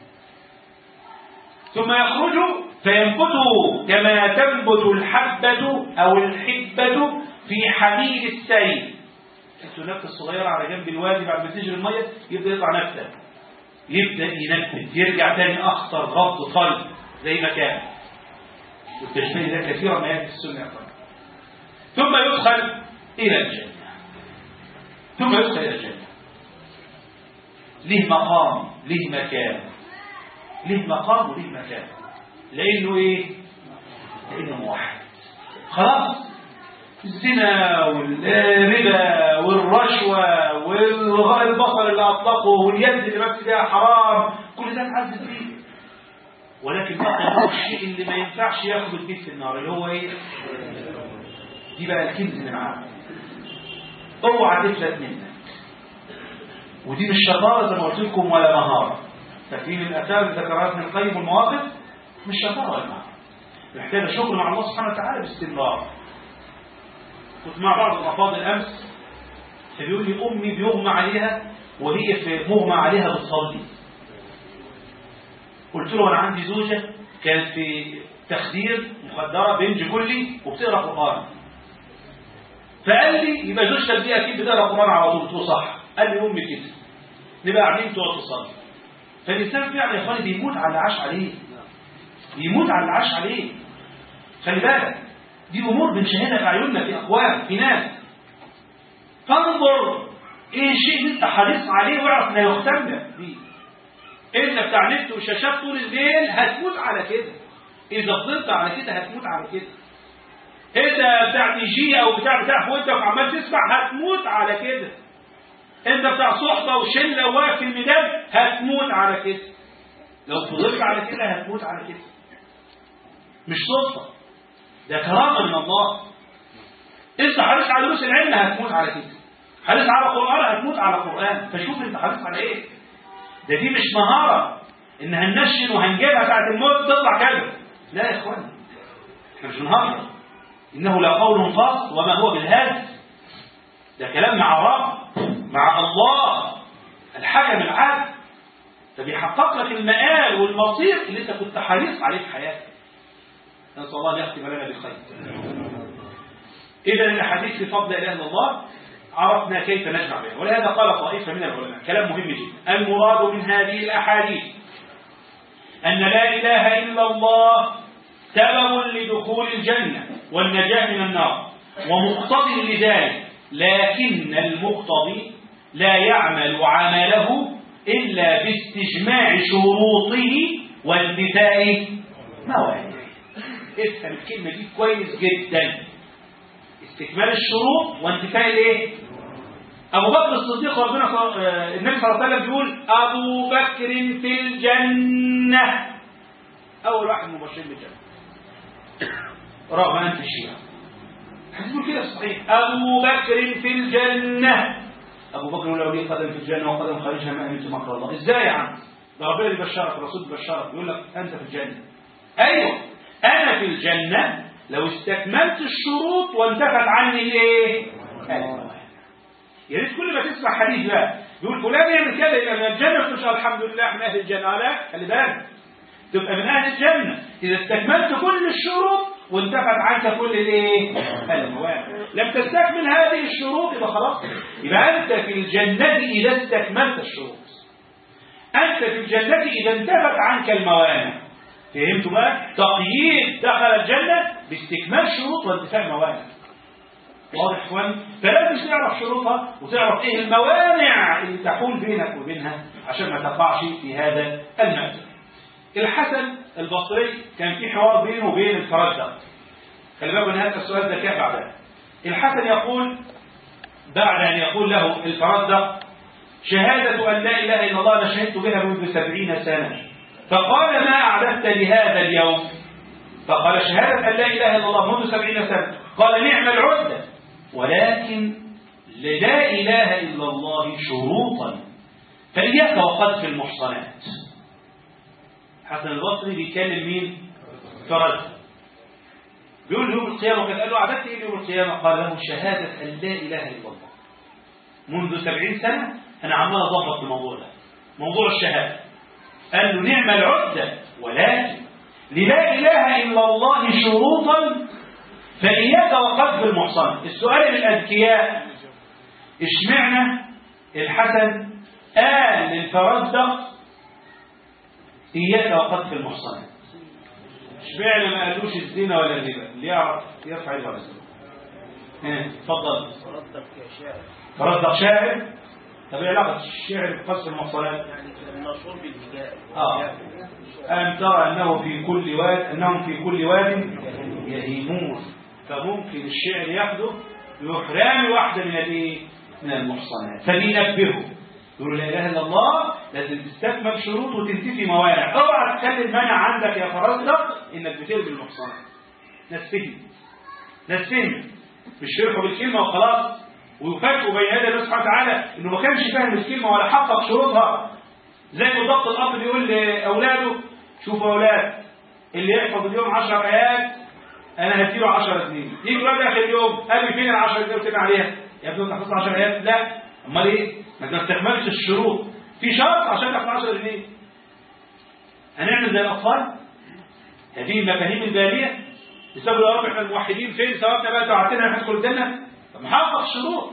ثم يخرجوا فينبتوا كما تنبت الحبة أو الحبة في حميل السيل النبتة الصغيرة على جنب الوادي بعد ما تجري المية يبدأ يطلع نبتة يبدأ ينبت يرجع تاني أخطر غض طري زي ما كان والتشبيه ده كثيرا ما يأتي في السنة أخرى ثم يدخل إلى الجنة ثم يدخل إلى الجنة ليه مقام ليه مكان ليه مقام وليه مكان لأنه إيه لأنه موحد خلاص الزنا والربا والرشوة والبصر اللي أطلقه واليد اللي مات فيها حرام كل ده اتعذب فيه ولكن بقى الشيء اللي ما ينفعش ياخد البيت في النار اللي هو ايه دي بقى الكنز من عام اوعى تفلت منك ودي مش شطاره زي ما قلت لكم ولا مهاره ففي من الآثار اللي ذكرها ابن القيم والمواقف مش شطارة يا جماعة محتاجة شغل مع الله سبحانه وتعالى باستمرار كنت مع بعض الأفاضل أمس فبيقول لي أمي بيغمى عليها وهي في مغمى عليها بتصلي قلت له أنا عندي زوجة كانت في تخدير مخدرة بنج كلي وبتقرأ قرآن فقال لي يبقى زوجتك دي أكيد بتقرأ قرآن على طول قلت له صح قال لي أمي كده نبقى قاعدين تقعد تصلي فالإنسان فعلا يا إخواني بيموت على اللي عاش عليه بيموت على اللي عاش عليه خلي بالك دي أمور بنشاهدها في أعيننا في أقوام في ناس فانظر إيه الشيء اللي أنت حريص عليه واعرف لا يختم لك بيه أنت بتاع نت وشاشات طول الليل هتموت على كده إذا فضلت على كده هتموت على كده أنت بتاع تي جي أو بتاع بتاع في وأنت وعمال تسمع هتموت على كده أنت بتاع صحبة وشلة واقف في الميدان هتموت على كده لو فضلت على كده هتموت على كده مش صدفة ده كرامة من الله انت حريص على دروس العلم هتموت على كده حريص على قرآن هتموت على قرآن فشوف انت حريص على ايه ده دي مش مهارة ان هننشن وهنجيبها ساعة الموت تطلع كذا لا يا اخوان احنا مش بنهزر انه لا قول فصل وما هو بالهز ده كلام مع رب مع الله الحكم العادل فبيحقق لك المآل والمصير اللي انت كنت حريص عليه في حياتك نسأل الله أن يختم لنا بالخير إذا الحديث في فضل لا إله إلا الله عرفنا كيف نجمع بينها ولهذا قال طائفة من العلماء كلام مهم جدا المراد من هذه الأحاديث أن لا إله إلا الله سبب لدخول الجنة والنجاة من النار ومقتضي لذلك لكن المقتضي لا يعمل عمله إلا باستجماع شروطه وانتفاء موانعه افهم الكلمة دي كويس جدا استكمال الشروط وانتفاء الايه ابو بكر الصديق ربنا آه النبي صلى الله عليه وسلم بيقول ابو بكر في الجنة اول واحد مبشر بالجنة رغم انت الشيعة هتقول كده صحيح ابو بكر في الجنة ابو بكر لو ليه قدم في الجنة وقدم خارجها ما امنت مكر الله ازاي يا عم ده ربنا اللي بشرك الرسول بشرك يقول لك انت في الجنة ايوه أنا في الجنة لو استكملت الشروط وانتفت عني الايه؟ يا ريت كل ما تسمع حديث بقى يقول فلان يعمل كده يبقى من الجنة تقول الحمد لله احنا أهل الجنة لا خلي بالك تبقى من أهل الجنة إذا استكملت كل الشروط وانتفت عنك كل الايه؟ الموانع لم تستكمل هذه الشروط يبقى خلاص يبقى أنت في الجنة إذا استكملت الشروط أنت في الجنة إذا انتفت عنك الموانع فهمتوا بقى تقييد دخل الجنة باستكمال شروط وانتفاء موانع واضح اخوان فلازم تعرف شروطها وتعرف ايه الموانع اللي تحول بينك وبينها عشان ما تقعش في هذا المأزق الحسن البصري كان في حوار بينه وبين الفرزدق خلي بالك من هذا السؤال ده كان بعدها الحسن يقول بعد ان يقول له الفرزدق شهادة أن لا إله إلا الله أنا شهدت بها منذ سبعين سنة فقال ما أعددت لهذا اليوم فقال شهادة أن لا إله إلا الله منذ سبعين سنة قال نعم العدة ولكن لا إله إلا الله شروطا فإياك وقذف المحصنات حسن البصري بيكلم مين فرد بيقول يوم القيامة وكان قال له أعددت إيه يوم القيامة قال له شهادة أن لا إله إلا الله منذ سبعين سنة أنا عمال أضبط الموضوع ده موضوع الشهادة قال له نعم العدة ولكن للا إله إلا الله شروطا فإياك وقذف المحصن السؤال للأذكياء اشمعنى الحسن قال للفرزدق إياك وقذف المحصنات اشمعنى ما قالوش الزنا ولا الربا اللي يعرف يرفع يده على اتفضل فرزدق شاعر طب ايه علاقه الشعر بقذف المحصنات يعني المشهور بالهجاء اه أن ترى أنه في كل واد أنهم في كل واد يهيمون فممكن الشعر ياخده يروح رامي واحدة من الايه؟ من المحصنات فبينبهه يقول لا إله إلا الله لازم تستكمل شروط وتنتفي موانع اوعى تخلي المانع عندك يا فرزدق إنك بترمي المحصنات ناس فهم ناس فهم مش فرحوا بالكلمة وخلاص ويفاجئوا بين يدي الله سبحانه وتعالى إنه ما كانش فاهم الكلمة ولا حقق شروطها زي بالضبط الاب بيقول لاولاده شوفوا يا اولاد اللي يحفظ اليوم 10 ايات انا هديله 10 جنيه يجي الواد اخر اليوم قال لي فين ال 10 جنيه وتبقى عليها يا ابني انت حفظت 10 ايات لا امال ايه ما انت ما بتكملش الشروط في شرط عشان تاخد 10 جنيه هنعمل زي الاطفال هذه المفاهيم الباليه بسبب يا رب احنا الموحدين فين ثوابنا بقى توعدتنا هندخل الجنه طب محقق شروط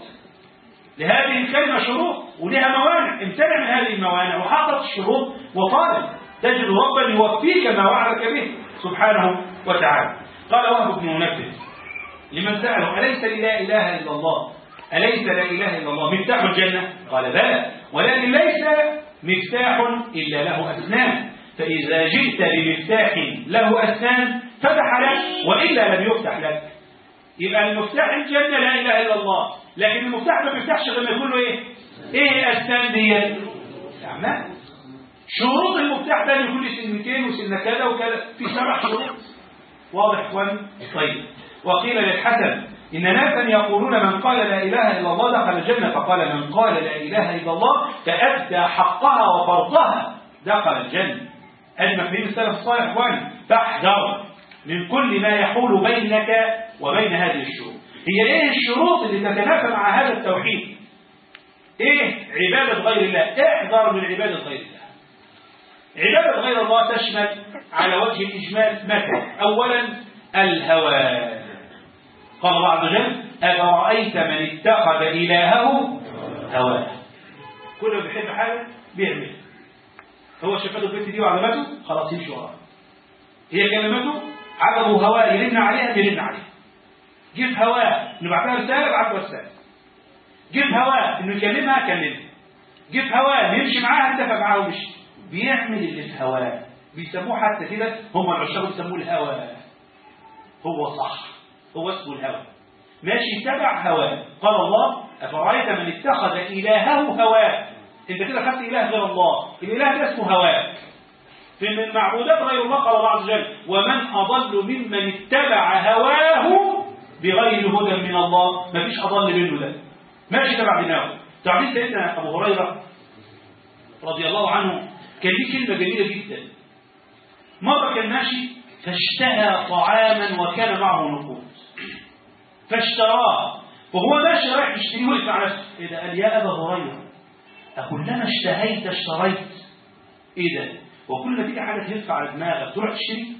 لهذه الكلمه شروط ولها موانع امتنع من هذه الموانع وحقق الشروط وطالب تجد ربا يوفيك ما وعدك به سبحانه وتعالى قال وهب بن منبه لمن سأله أليس لا إله إلا الله أليس لا إله إلا الله مفتاح الجنة قال بلى ولكن ليس مفتاح إلا له أسنان فإذا جئت بمفتاح له أسنان فتح لك وإلا لم يفتح لك يبقى المفتاح الجنة لا إله إلا الله لكن المفتاح ما بيفتحش غير لما يكون له إيه؟ إيه أسنان دي؟ أعمال شروط المفتاح ده يكون لي سنتين وسنة كذا وكذا في سبع شروط واضح اخواني طيب وقيل للحسن إن ناسا يقولون من قال لا إله إلا الله دخل الجنة فقال من قال لا إله إلا الله فأدى حقها وفرضها دخل الجنة هذه مفاهيم السلف الصالح اخواني فاحذر من كل ما يحول بينك وبين هذه الشروط هي ايه الشروط اللي تتنافى مع هذا التوحيد ايه عبادة غير الله احذر من عبادة غير الله عبادة غير الله تشمل على وجه الإجمال مثلا أولا الهوى قال الله عز وجل أفرأيت من اتخذ إلهه هواه كل ما بيحب حاجة بيعمل هو شفاته البيت دي وعلمته خلاص يمشي وراها هي كلمته عجبه هواه يرن عليها يرن عليها جه في هواه انه بعتها رساله بعت له رساله جه في هواه انه يكلمها كلمها جه في هواه انه يمشي معاها اتفق معاها ومشي بيعمل اللي في هواه بيسموه حتى كده هم العشاق بيسموه الهوى هو صح هو اسمه الهوى ماشي تبع هواه قال الله أفرأيت من اتخذ إلهه هواه انت كده خدت إله غير الله الإله ده اسمه هواك في من المعبودات غير الله قال الله عز وجل ومن أضل ممن اتبع هواه بغير هدى من الله ما فيش أضل منه ده ماشي تبع دماغه تعرفين سيدنا أبو هريرة رضي الله عنه كان ليه كلمة جميلة جدا مرة كان ماشي فاشتهى طعاما وكان معه نقود فاشتراه وهو ماشي رايح يشتريه وقف على نفسه ايه ده قال يا ابا هريره اكلما اشتهيت اشتريت ايه ده وكل ما تيجي حاجه تلف على دماغك تروح تشتري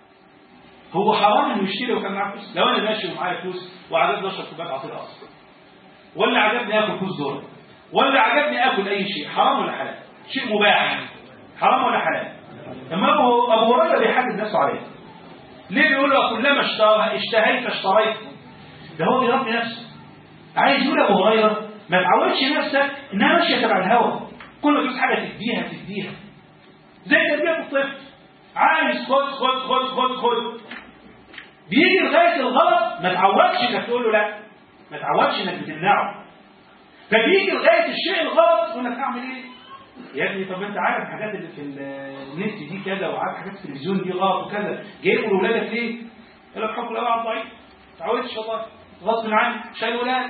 هو حرام انه يشتري وكان معاه فلوس لو انا ماشي ومعايا فلوس وعجبني اشرب كوبايه عصير اصفر ولا عجبني اكل فلوس دول ولا عجبني اكل اي شيء حرام ولا حلال شيء مباح حرام ولا حلال اما ابو ابو هريره بيحدد نفسه عليه ليه بيقول له كلما اشتهيت اشتريت ده هو بيربي نفسه عايز يقول ابو هريره ما تعودش نفسك انها ماشيه تبع الهوى كل ما تدوس حاجه تديها تديها زي تربيه الطفل عايز خد خد خد خد خد بيجي لغايه الغلط ما تعودش انك تقول له لا ما تعودش انك بتمنعه فبيجي لغايه الشيء الغلط يقول لك اعمل ايه؟ يا ابني طب انت عارف الحاجات اللي في النت دي كذا وعارف حاجات في التلفزيون دي غلط وكذا جايبه لاولادك ليه؟ يقول لك حكم الاب ضعيف تعودش والله غصب عنك شايل ولاد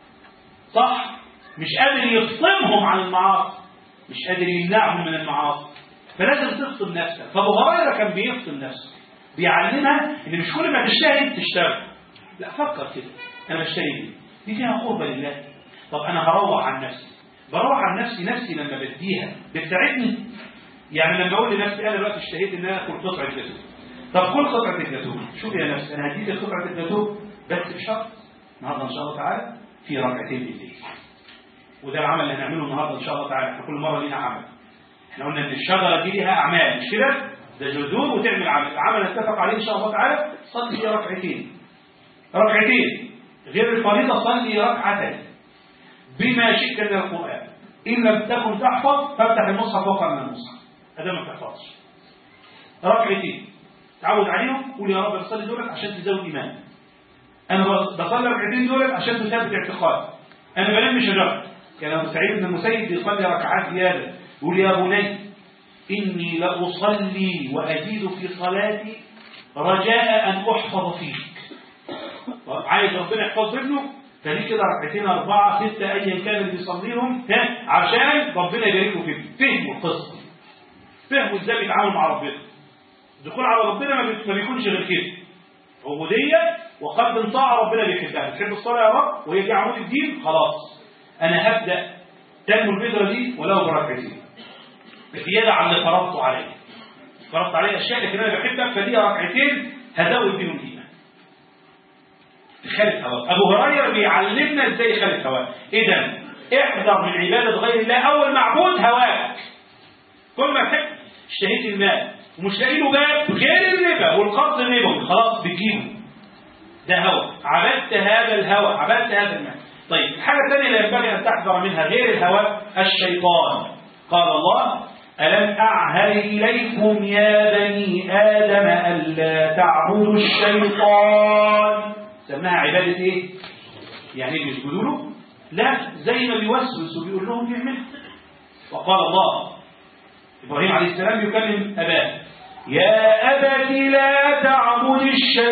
صح مش قادر يفصمهم عن المعاصي مش قادر يمنعهم من المعاصي فلازم تفصل نفسك فابو هريره كان بيفصل نفسه بيعلمها ان مش كل ما تشتهي تشتغل لا فكر كده انا بشتري دي دي فيها قربة لله طب انا هروح عن نفسي بروح عن نفسي نفسي لما بديها بتساعدني يعني لما اقول لنفسي انا دلوقتي اشتهيت ان انا اكل قطعه جاتوه طب كل قطعه الجاتوه شوف يا نفسي انا هديك قطعه الجاتوه بس بشرط النهارده ان شاء الله تعالى في ركعتين بالليل وده العمل اللي هنعمله النهارده ان شاء الله تعالى احنا كل مره لينا عمل احنا قلنا ان الشجره دي ليها اعمال مش كده ده جذور وتعمل عمل العمل اتفق عليه ان شاء الله تعالى صلي فيه ركعتين ركعتين غير الفريضه صلي ركعتين بما شئت من القران ان لم تكن تحفظ فافتح المصحف واقرا من المصحف هذا ما تحفظش ركعتين تعود عليهم قول يا رب بصلي دولت عشان تزود ايمان انا بصلي ركعتين دولت عشان تثبت اعتقاد انا بنام شجره كان ابو سعيد بن المسيب بيصلي ركعات زياده يقول يا بني اني لاصلي وازيد في صلاتي رجاء ان احفظ فيك عايز ربنا يحفظ ابنه فدي كده ركعتين أربعة ستة أيا كان اللي بيصليهم ها عشان ربنا يباركوا فيه فهموا القصة فهموا ازاي بيتعامل مع ربنا الدخول على ربنا ما بي- ما بيكونش غير كده عبودية وقدم طاعة ربنا بيحبها بتحب الصلاة يا رب وهي دي عمود الدين خلاص أنا هبدأ تنمو البذرة دي ولو بركعتين زيادة عن اللي فرضته عليه فرضت عليه أشياء لكن أنا بحبك فدي ركعتين هزود بيهم الإيمان خالف هواء أبو هريرة بيعلمنا إزاي خالف هواء إذا احذر من عبادة غير الله أول معبود هواك كل ما تحب اشتهيت المال ومش لاقي له باب غير الربا والقرض الربوي خلاص بتجيبه ده هوى عبدت هذا الهوى عبدت هذا المال طيب الحاجة الثانية اللي ينبغي أن تحذر منها غير الهوى الشيطان قال الله ألم أعهد إليكم يا بني آدم ألا تعبدوا الشيطان سماها عبادة إيه؟ يعني بيسجدوا له؟ لا زي ما بيوسوس وبيقول لهم يعملها وقال الله إبراهيم عليه السلام يكلم أباه يا أبت لا تعبد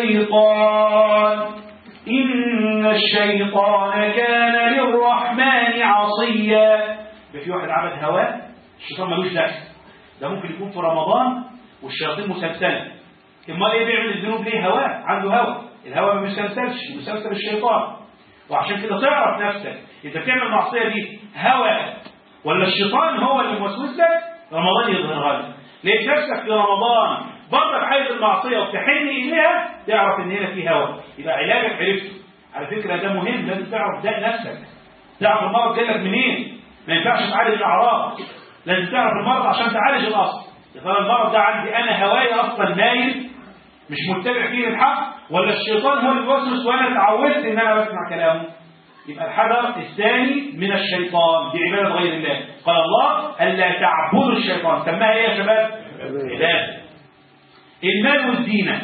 الشيطان إن الشيطان كان للرحمن عصيا يبقى في واحد عبد هواه الشيطان ملوش دخل ده ممكن يكون في رمضان والشياطين مسلسلة امال ايه بيعمل الذنوب ليه هواه عنده هوى الهوى ما بيسلسلش بيسلسل الشيطان وعشان كده تعرف نفسك انت بتعمل المعصيه دي هوى ولا الشيطان هو اللي موسوس لك رمضان يظهرها لك لقيت نفسك في رمضان برضك عايز المعصيه وتحن اليها تعرف ان هنا في هوى يبقى علاجك عرفته على فكره ده مهم لازم تعرف ده نفسك تعرف المرض جاي لك منين ما ينفعش تعالج الاعراض لازم تعرف المرض عشان تعالج الاصل يا ترى المرض ده عندي انا هواي اصلا نايم مش متبع فيه الحق ولا الشيطان هو اللي بيوسوس وانا اتعودت ان انا بسمع كلامه يبقى الحذر الثاني من الشيطان دي عباده غير الله قال الله الا تعبدوا الشيطان سماها ايه يا شباب عباده المال والزينه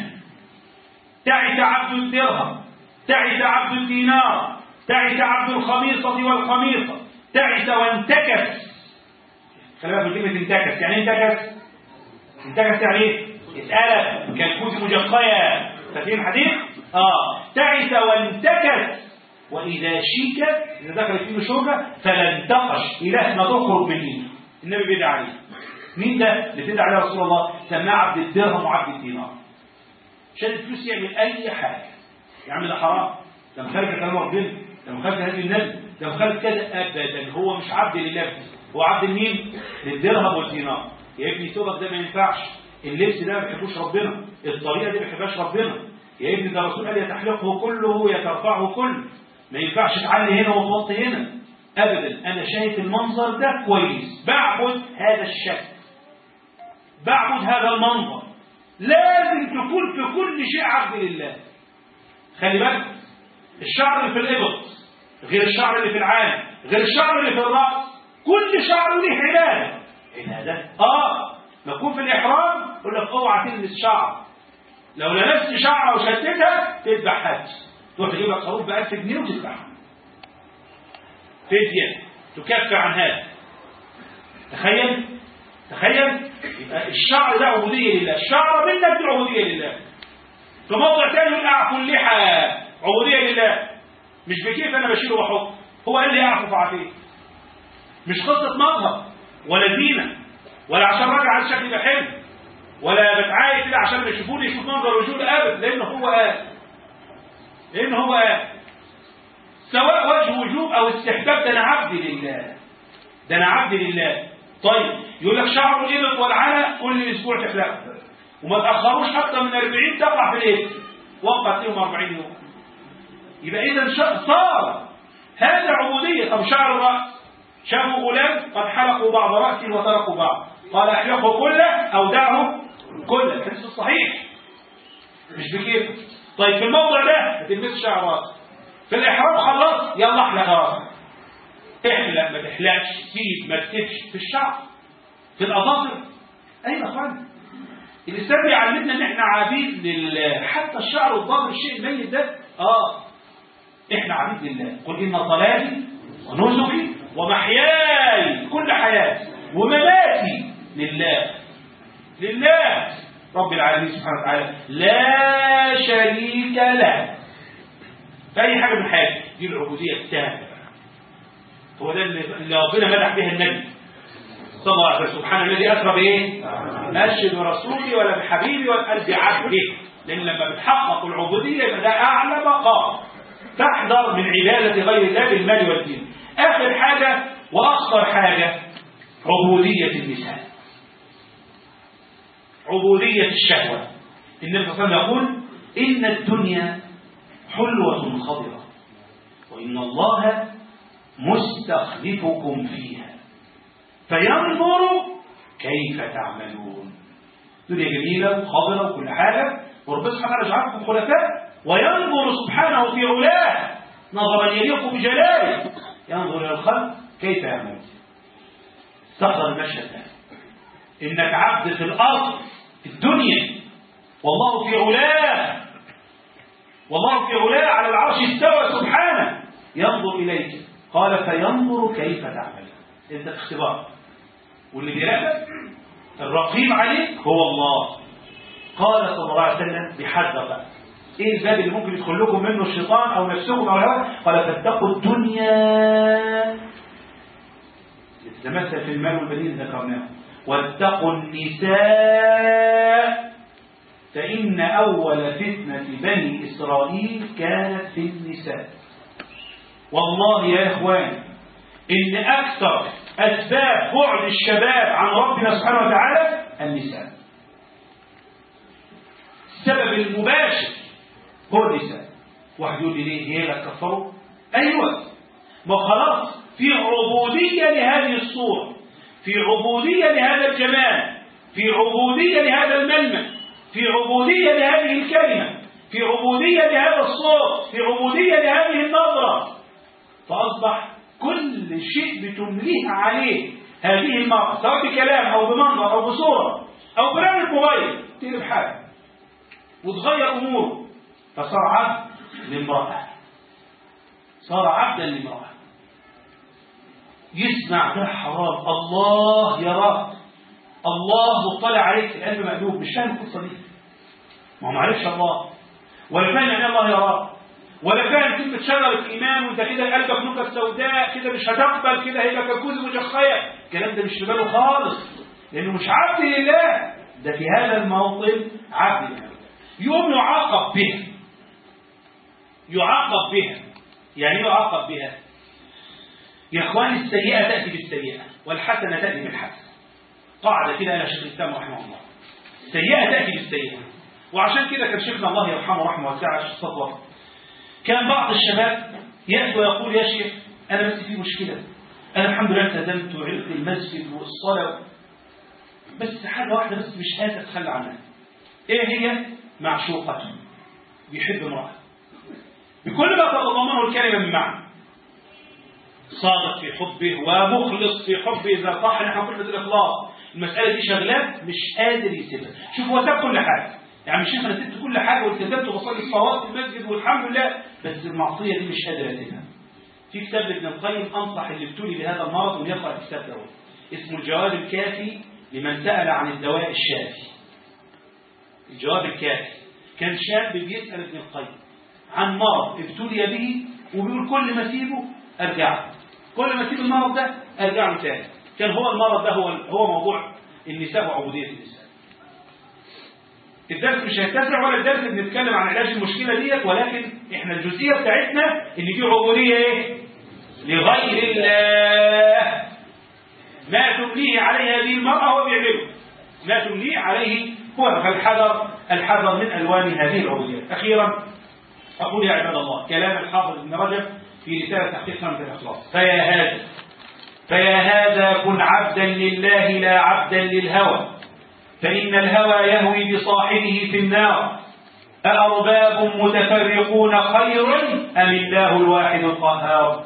تعس عبد الدرهم تعس عبد الدينار تعس عبد الخميصه والخميصه تعس وانتكس خلي بالك من كلمه انتكس يعني ايه انتكس انتكس يعني ايه اتقلب كالكوز مجقية فاكرين الحديث؟ اه تعس وانتكس وإذا شيك إذا دخلت فيه شوكة فلانتقش إله ما تخرج من إيده النبي بيدعى عليه مين ده اللي بيدعى عليه رسول الله؟ سماه عبد الدرهم وعبد الدينار عشان الفلوس يعمل أي حاجة يا عم ده حرام ده مخالف كلام ربنا ده مخالف هدي النبي ده مخالف كذا أبدا هو مش عبد لله هو عبد لمين؟ للدرهم والدينار يا ابني ثوبك ده ما ينفعش اللبس ده ما بيحبوش ربنا الطريقه دي ما بيحبهاش ربنا يا ابني ده الرسول قال يتحلقه كله يترفعه كله ما ينفعش تعلي هنا وتوطي هنا ابدا انا شايف المنظر ده كويس بعبد هذا الشكل بعبد هذا المنظر لازم تكون في كل شيء عبد لله خلي بالك الشعر اللي في الابط غير الشعر اللي في العالم غير الشعر اللي في الراس كل شعر له عباده عباده اه نكون في الإحرام يقول لك اوعى تلبس شعر لو لبست شعر وشتتها تذبح حد تروح تجيب لك خروف ب 1000 جنيه وتذبحها فدية تكفر عن هذا تخيل تخيل يبقى الشعر ده عبودية لله الشعر منك دي عبودية لله في موضع تاني يقول اعفو اللحى عبودية لله مش بكيف انا بشيله واحط هو قال لي اعفو فعفيت مش قصة مظهر ولا زينة ولا عشان راجع على الشكل يبقى حلو ولا بتعايق كده عشان ما يشوفوني يشوف منظر وجود ابدا لان هو قال لان هو قال سواء وجه وجوب او استحباب ده انا عبد لله ده انا عبد لله طيب يقول لك شعر الابط والعنى كل اسبوع تحلقه وما تاخروش حتى من 40 تقع في الايه وقت لهم 40 يوم يبقى اذا صار هذا عبوديه طب شعر الراس شافوا غلام قد حلقوا بعض راسه وتركوا بعض قال احلقه كله او دعه كله الحديث الصحيح مش بكيف طيب في الموضع ده ما تلبسش شعر راسك في الاحرام خلاص يلا احلق راسك احلق ما تحلقش سيب ما تسيبش في الشعر في الاظافر اين اخوانا الاسلام بيعلمنا ان احنا عبيد لله حتى الشعر والظافر الشيء الميت ده اه احنا عبيد لله قل ان صلاتي ونسكي ومحياي كل حياتي ومماتي لله لله رب العالمين سبحانه وتعالى لا شريك له في أي حاجة من حياتك دي العبودية التامة هو ده اللي اللي ربنا مدح بها النبي صلى الله عليه وسلم سبحان الذي أسرى بإيه؟ أشهد برسولي ولا بحبيبي ولا قلبي عبده لأن لما بتحقق العبودية يبقى ده أعلى مقام تحذر من عبادة غير الله بالمال والدين آخر حاجة وأخطر حاجة عبودية النساء عبودية الشهوة النبي صلى الله عليه وسلم يقول إن الدنيا حلوة خضرة وإن الله مستخلفكم فيها فينظر كيف تعملون دنيا جميلة وخضرة وكل حاجة وربنا سبحانه وتعالى يجعلكم خلفاء وينظر سبحانه في علاه نظرا يليق بجلاله ينظر إلى الخلق كيف يعمل استحضر المشهد ده إنك عبد في الأرض في الدنيا والله في علاه والله في علاه على العرش استوى سبحانه ينظر إليك قال فينظر كيف تعمل انت في اختبار واللي بيراقبك الرقيب عليك هو الله قال صلى الله عليه وسلم بحذر بقى ايه الباب اللي ممكن يدخل لكم منه الشيطان او نفسكم او الهوى قال فاتقوا الدنيا تتمثل في المال والبنين ذكرناه واتقوا النساء فإن أول فتنة بني إسرائيل كانت في النساء والله يا إخوان إن أكثر أسباب بعد الشباب عن ربنا سبحانه وتعالى النساء السبب المباشر هو النساء واحد يقول لي ليه هي اللي هتكفره أيوة ما خلاص في عبودية لهذه الصورة في عبودية لهذا الجمال في عبودية لهذا الملمس في عبودية لهذه الكلمة في عبودية لهذا الصوت في عبودية لهذه النظرة فأصبح كل شيء بتمليه عليه هذه المرأة سواء بكلام أو بمنظر أو بصورة أو برنامج موبايل تقلب حاجة وتغير أموره فصار عبد لامرأة صار عبدا لامرأة يسمع ده حرام الله يراك الله مطلع عليك القلب مقلوب مش فاهم القصه دي ما هو ما عرفش الله ولا فاهم يعني الله يراك ولا فاهم كلمة شجرة إيمان وأنت كده قلبك نكت سوداء كده مش هتقبل كده هيبقى كركوز مجخية الكلام ده مش في باله خالص لأنه مش عبد لله ده في هذا الموطن عبد لله يوم يعاقب بها يعاقب بها يعني يعاقب بها يا اخوان السيئة تأتي بالسيئة والحسنة تأتي بالحسنة قاعدة كده قالها شيخ الإسلام رحمه الله السيئة تأتي بالسيئة وعشان كده كان شيخنا الله يرحمه رحمه واسعة الشيخ صفوة كان بعض الشباب يأتي ويقول يا شيخ أنا بس في مشكلة أنا الحمد لله التزمت وعرفت المسجد والصلاة بس حاجة واحدة بس مش قادر أتخلى عنها إيه هي؟ معشوقة بيحب امرأة بكل ما تتضمنه الكلمة من معنى صادق في حبه ومخلص في حبه إذا صح نحن كلمة الإخلاص المسألة دي شغلات مش قادر يسيبها شوف هو ساب كل حاجة يعني مش أنا سبت كل حاجة والتزمت وبصلي الصلوات في المسجد والحمد لله بس المعصية دي مش قادر أسيبها في كتاب ابن القيم أنصح اللي ابتلي بهذا المرض أن يقرأ الكتاب ده اسمه الجواب الكافي لمن سأل عن الدواء الشافي الجواب الكافي كان شاب بيسأل ابن القيم عن مرض ابتلي به وبيقول كل ما اسيبه ارجع له. كل ما اسيب المرض ده ارجع له تاني كان هو المرض ده هو هو موضوع النساء وعبودية النساء الدرس مش هيتسع ولا الدرس بنتكلم عن علاج المشكلة ديت ولكن احنا الجزئية بتاعتنا ان دي عبودية ايه لغير الله ما تمليه عليه هذه المرأة هو بيعمله ما تمليه عليه هو فالحذر الحذر من ألوان هذه العبودية أخيرا أقول يا عباد الله كلام الحافظ ابن رجب في رسالة تحقيق سنة الإخلاص فيا هذا فيا هذا كن عبدا لله لا عبدا للهوى فإن الهوى يهوي بصاحبه في النار أأرباب متفرقون خير أم الله الواحد القهار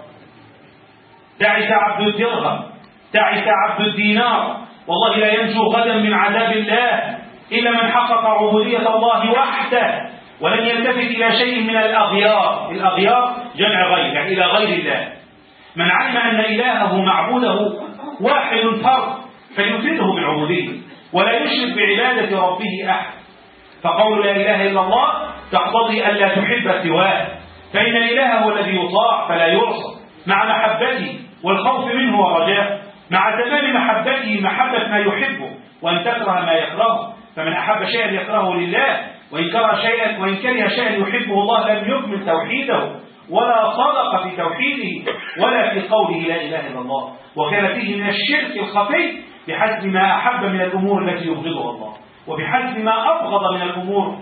تعس عبد الدرهم تعس عبد الدينار والله لا ينجو غدا من عذاب الله إلا من حقق عبودية الله وحده ولم يلتفت إلى شيء من الأغيار الأغيار جمع غير يعني إلى غير الله من علم أن إلهه معبوده واحد فرد فيفرده بالعبودية ولا يشرك بعبادة ربه أحد فقول لا إله إلا الله تقتضي ألا تحب سواه فإن الإله هو الذي يطاع فلا يعصى مع محبته والخوف منه ورجاء مع تمام محبته محبة ما يحبه وأن تكره ما يكرهه فمن أحب شيئا يكرهه لله وإن كره شيئا وإن كره شيئا يحبه الله لم يكمل توحيده ولا صدق في توحيده ولا في قوله لا إله إلا الله وكان فيه من الشرك الخفي بحسب ما أحب من الأمور التي يبغضها الله وبحسب ما أبغض من الأمور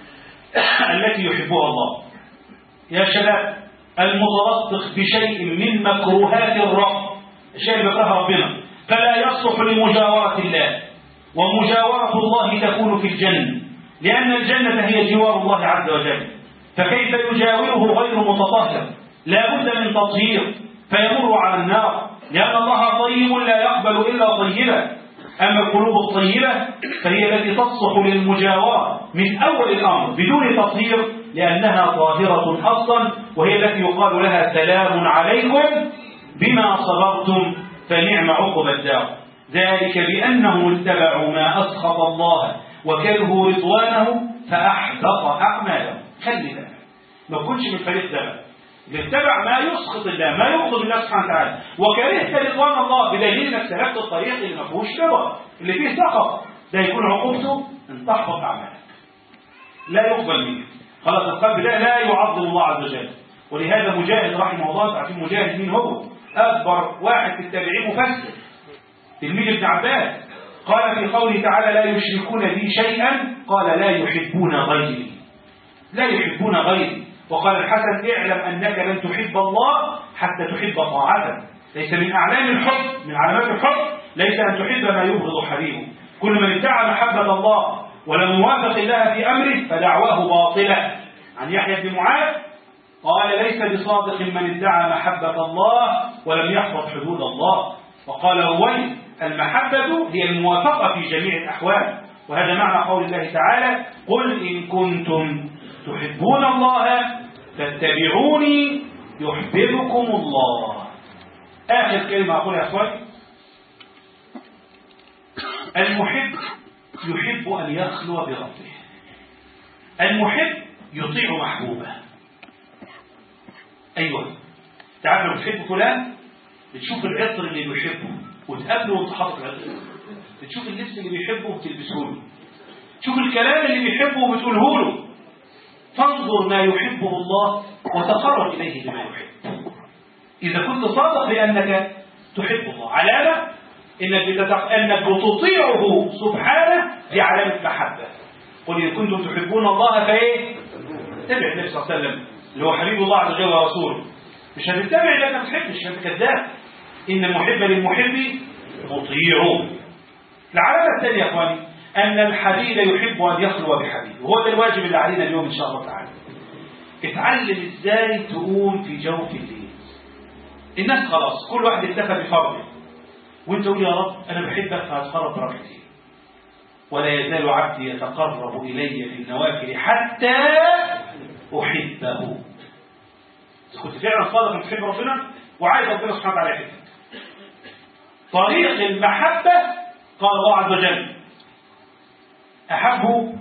التي يحبها الله يا شباب المتلطخ بشيء من مكروهات الرب الشيء اللي بيكرهه ربنا فلا يصلح لمجاورة الله ومجاورة الله تكون في الجنة لأن الجنة هي جوار الله عز وجل فكيف يجاوره غير متطهر لا بد من تطهير فيمر على النار لأن الله طيب لا يقبل إلا طيبا أما القلوب الطيبة فهي التي تصلح للمجاورة من أول الأمر بدون تطهير لأنها طاهرة أصلا وهي التي يقال لها سلام عليكم بما صبرتم فنعم عقب الدار ذلك بأنهم اتبعوا ما أسخط الله وكرهوا رضوانه فأحبط أعمالهم خلي بالك ما تكونش من فريق ده اللي اتبع ما يسخط الله ما يغضب الله سبحانه وتعالى وكرهت رضوان الله بدليل انك سلكت الطريق اللي ما فيهوش رضا اللي فيه سخط ده يكون عقوبته ان تحبط اعمالك لا يقبل منك خلاص القلب ده لا يعظم الله عز وجل ولهذا مجاهد رحمه الله تعرفين مجاهد مين هو اكبر واحد في التابعين مفسر تلميذ ابن عباس قال في قوله تعالى لا يشركون بي شيئا قال لا يحبون غيري لا يحبون غيري وقال الحسن اعلم أنك لن تحب الله حتى تحب طاعته ليس من أعلام الحب من علامات الحب ليس أن تحب ما يبغض حبيبه كل من ادعى محبة الله ولم يوافق الله في أمره فدعواه باطلة عن يحيى بن معاذ قال ليس بصادق من ادعى محبة الله ولم يحفظ حدود الله وقال أول المحبة هي الموافقة في جميع الأحوال وهذا معنى قول الله تعالى قل إن كنتم تحبون الله فاتبعوني يحببكم الله آخر كلمة أقولها يا أخواني المحب يحب أن يخلو بربه المحب يطيع محبوبه أيوة تعرف لو بتحب فلان بتشوف العطر اللي بيحبه وتقابله وانت حاطط العطر بتشوف اللبس اللي بيحبه وتلبسه له تشوف الكلام اللي بيحبه وبتقوله له فانظر ما يحبه الله وتقرب إليه بما يحب إذا كنت صادق بأنك تحب الله علامة إنك, بتتق... أنك بتطيعه سبحانه دي علامة محبة قل إن كنتم تحبون الله فإيه اتبع النبي صلى الله عليه وسلم اللي هو حبيب الله عز وجل ورسوله مش هتتبع لأنك ما تحبش انت كذاب إن المحب للمحب مطيع العلامة الثانية يا إخواني أن الحبيب يحب أن يخلو بحبيبه وهو ده الواجب اللي علينا اليوم إن شاء الله تعالى اتعلم إزاي تقوم في جوف الليل الناس خلاص كل واحد اكتفى بفرضه وانت تقول يا رب أنا بحبك فهتقرب بركتي ولا يزال عبدي يتقرب إلي في النوافل حتى أحبه كنت فعلا صادق انك تحب ربنا وعايز ربنا سبحانه وتعالى يحبك طريق المحبة قال الله عز وجل أحبه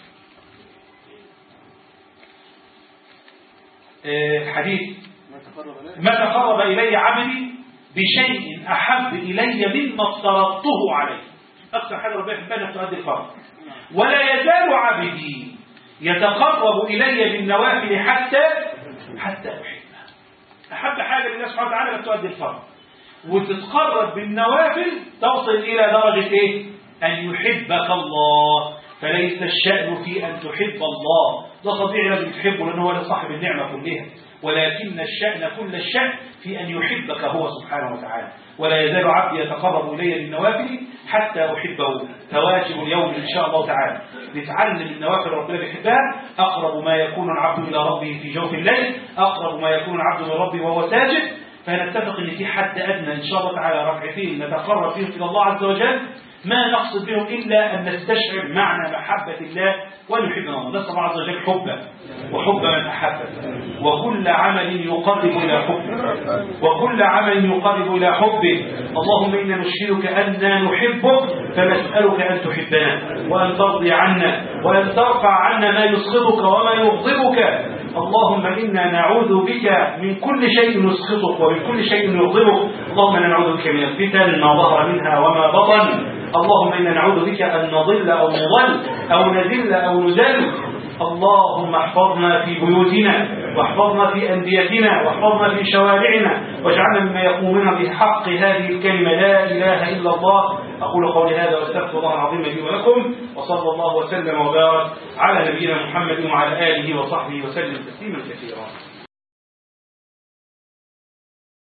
حديث ما تقرب إلي عبدي بشيء أحب إلي مما افترضته عليه أكثر حاجة ربنا يحبها أنك تؤدي الفرض ولا يزال عبدي يتقرب إلي بالنوافل حتى حتى أحبه أحب حاجة لله سبحانه وتعالى أنك تؤدي الفرض وتتقرب بالنوافل تصل إلى درجة إيه؟ أن يحبك الله فليس الشأن في أن تحب الله ده طبيعي لازم تحبه لأنه هو صاحب النعمة كلها ولكن الشأن كل الشأن في أن يحبك هو سبحانه وتعالى ولا يزال عبدي يتقرب إلي بالنوافل حتى أحبه فواجب اليوم إن شاء الله تعالى نتعلم النوافل ربنا بيحبها أقرب ما يكون العبد إلى ربه في جوف الليل أقرب ما يكون العبد إلى ربه وهو ساجد فنتفق ان في حد ادنى ان شاء الله تعالى ركعتين نتقرب فيهم الى الله عز وجل ما نقصد بهم الا ان نستشعر معنى محبه الله وان يحبنا الله نسال الله عز وجل حبه وحب من احبه وكل عمل يقرب الى حبه وكل عمل يقرب الى حبه اللهم انا نشهدك انا نحبك فنسالك ان تحبنا وان ترضي عنا وان ترفع عنا ما يسخطك وما يغضبك اللهم إنا نعوذ بك من كل شيء يسخطك ومن كل شيء يغضبك اللهم إنا نعوذ بك من الفتن ما ظهر منها وما بطن اللهم إنا نعوذ بك أن نضل أو نضل أو نذل أو نذل اللهم احفظنا في بيوتنا واحفظنا في أنديتنا واحفظنا في شوارعنا واجعلنا مما يقومون بحق هذه الكلمة لا إله إلا الله أقول قولي هذا واستغفر الله العظيم لي ولكم وصلى الله وسلم وبارك على نبينا محمد وعلى آله وصحبه وسلم تسليما كثيرا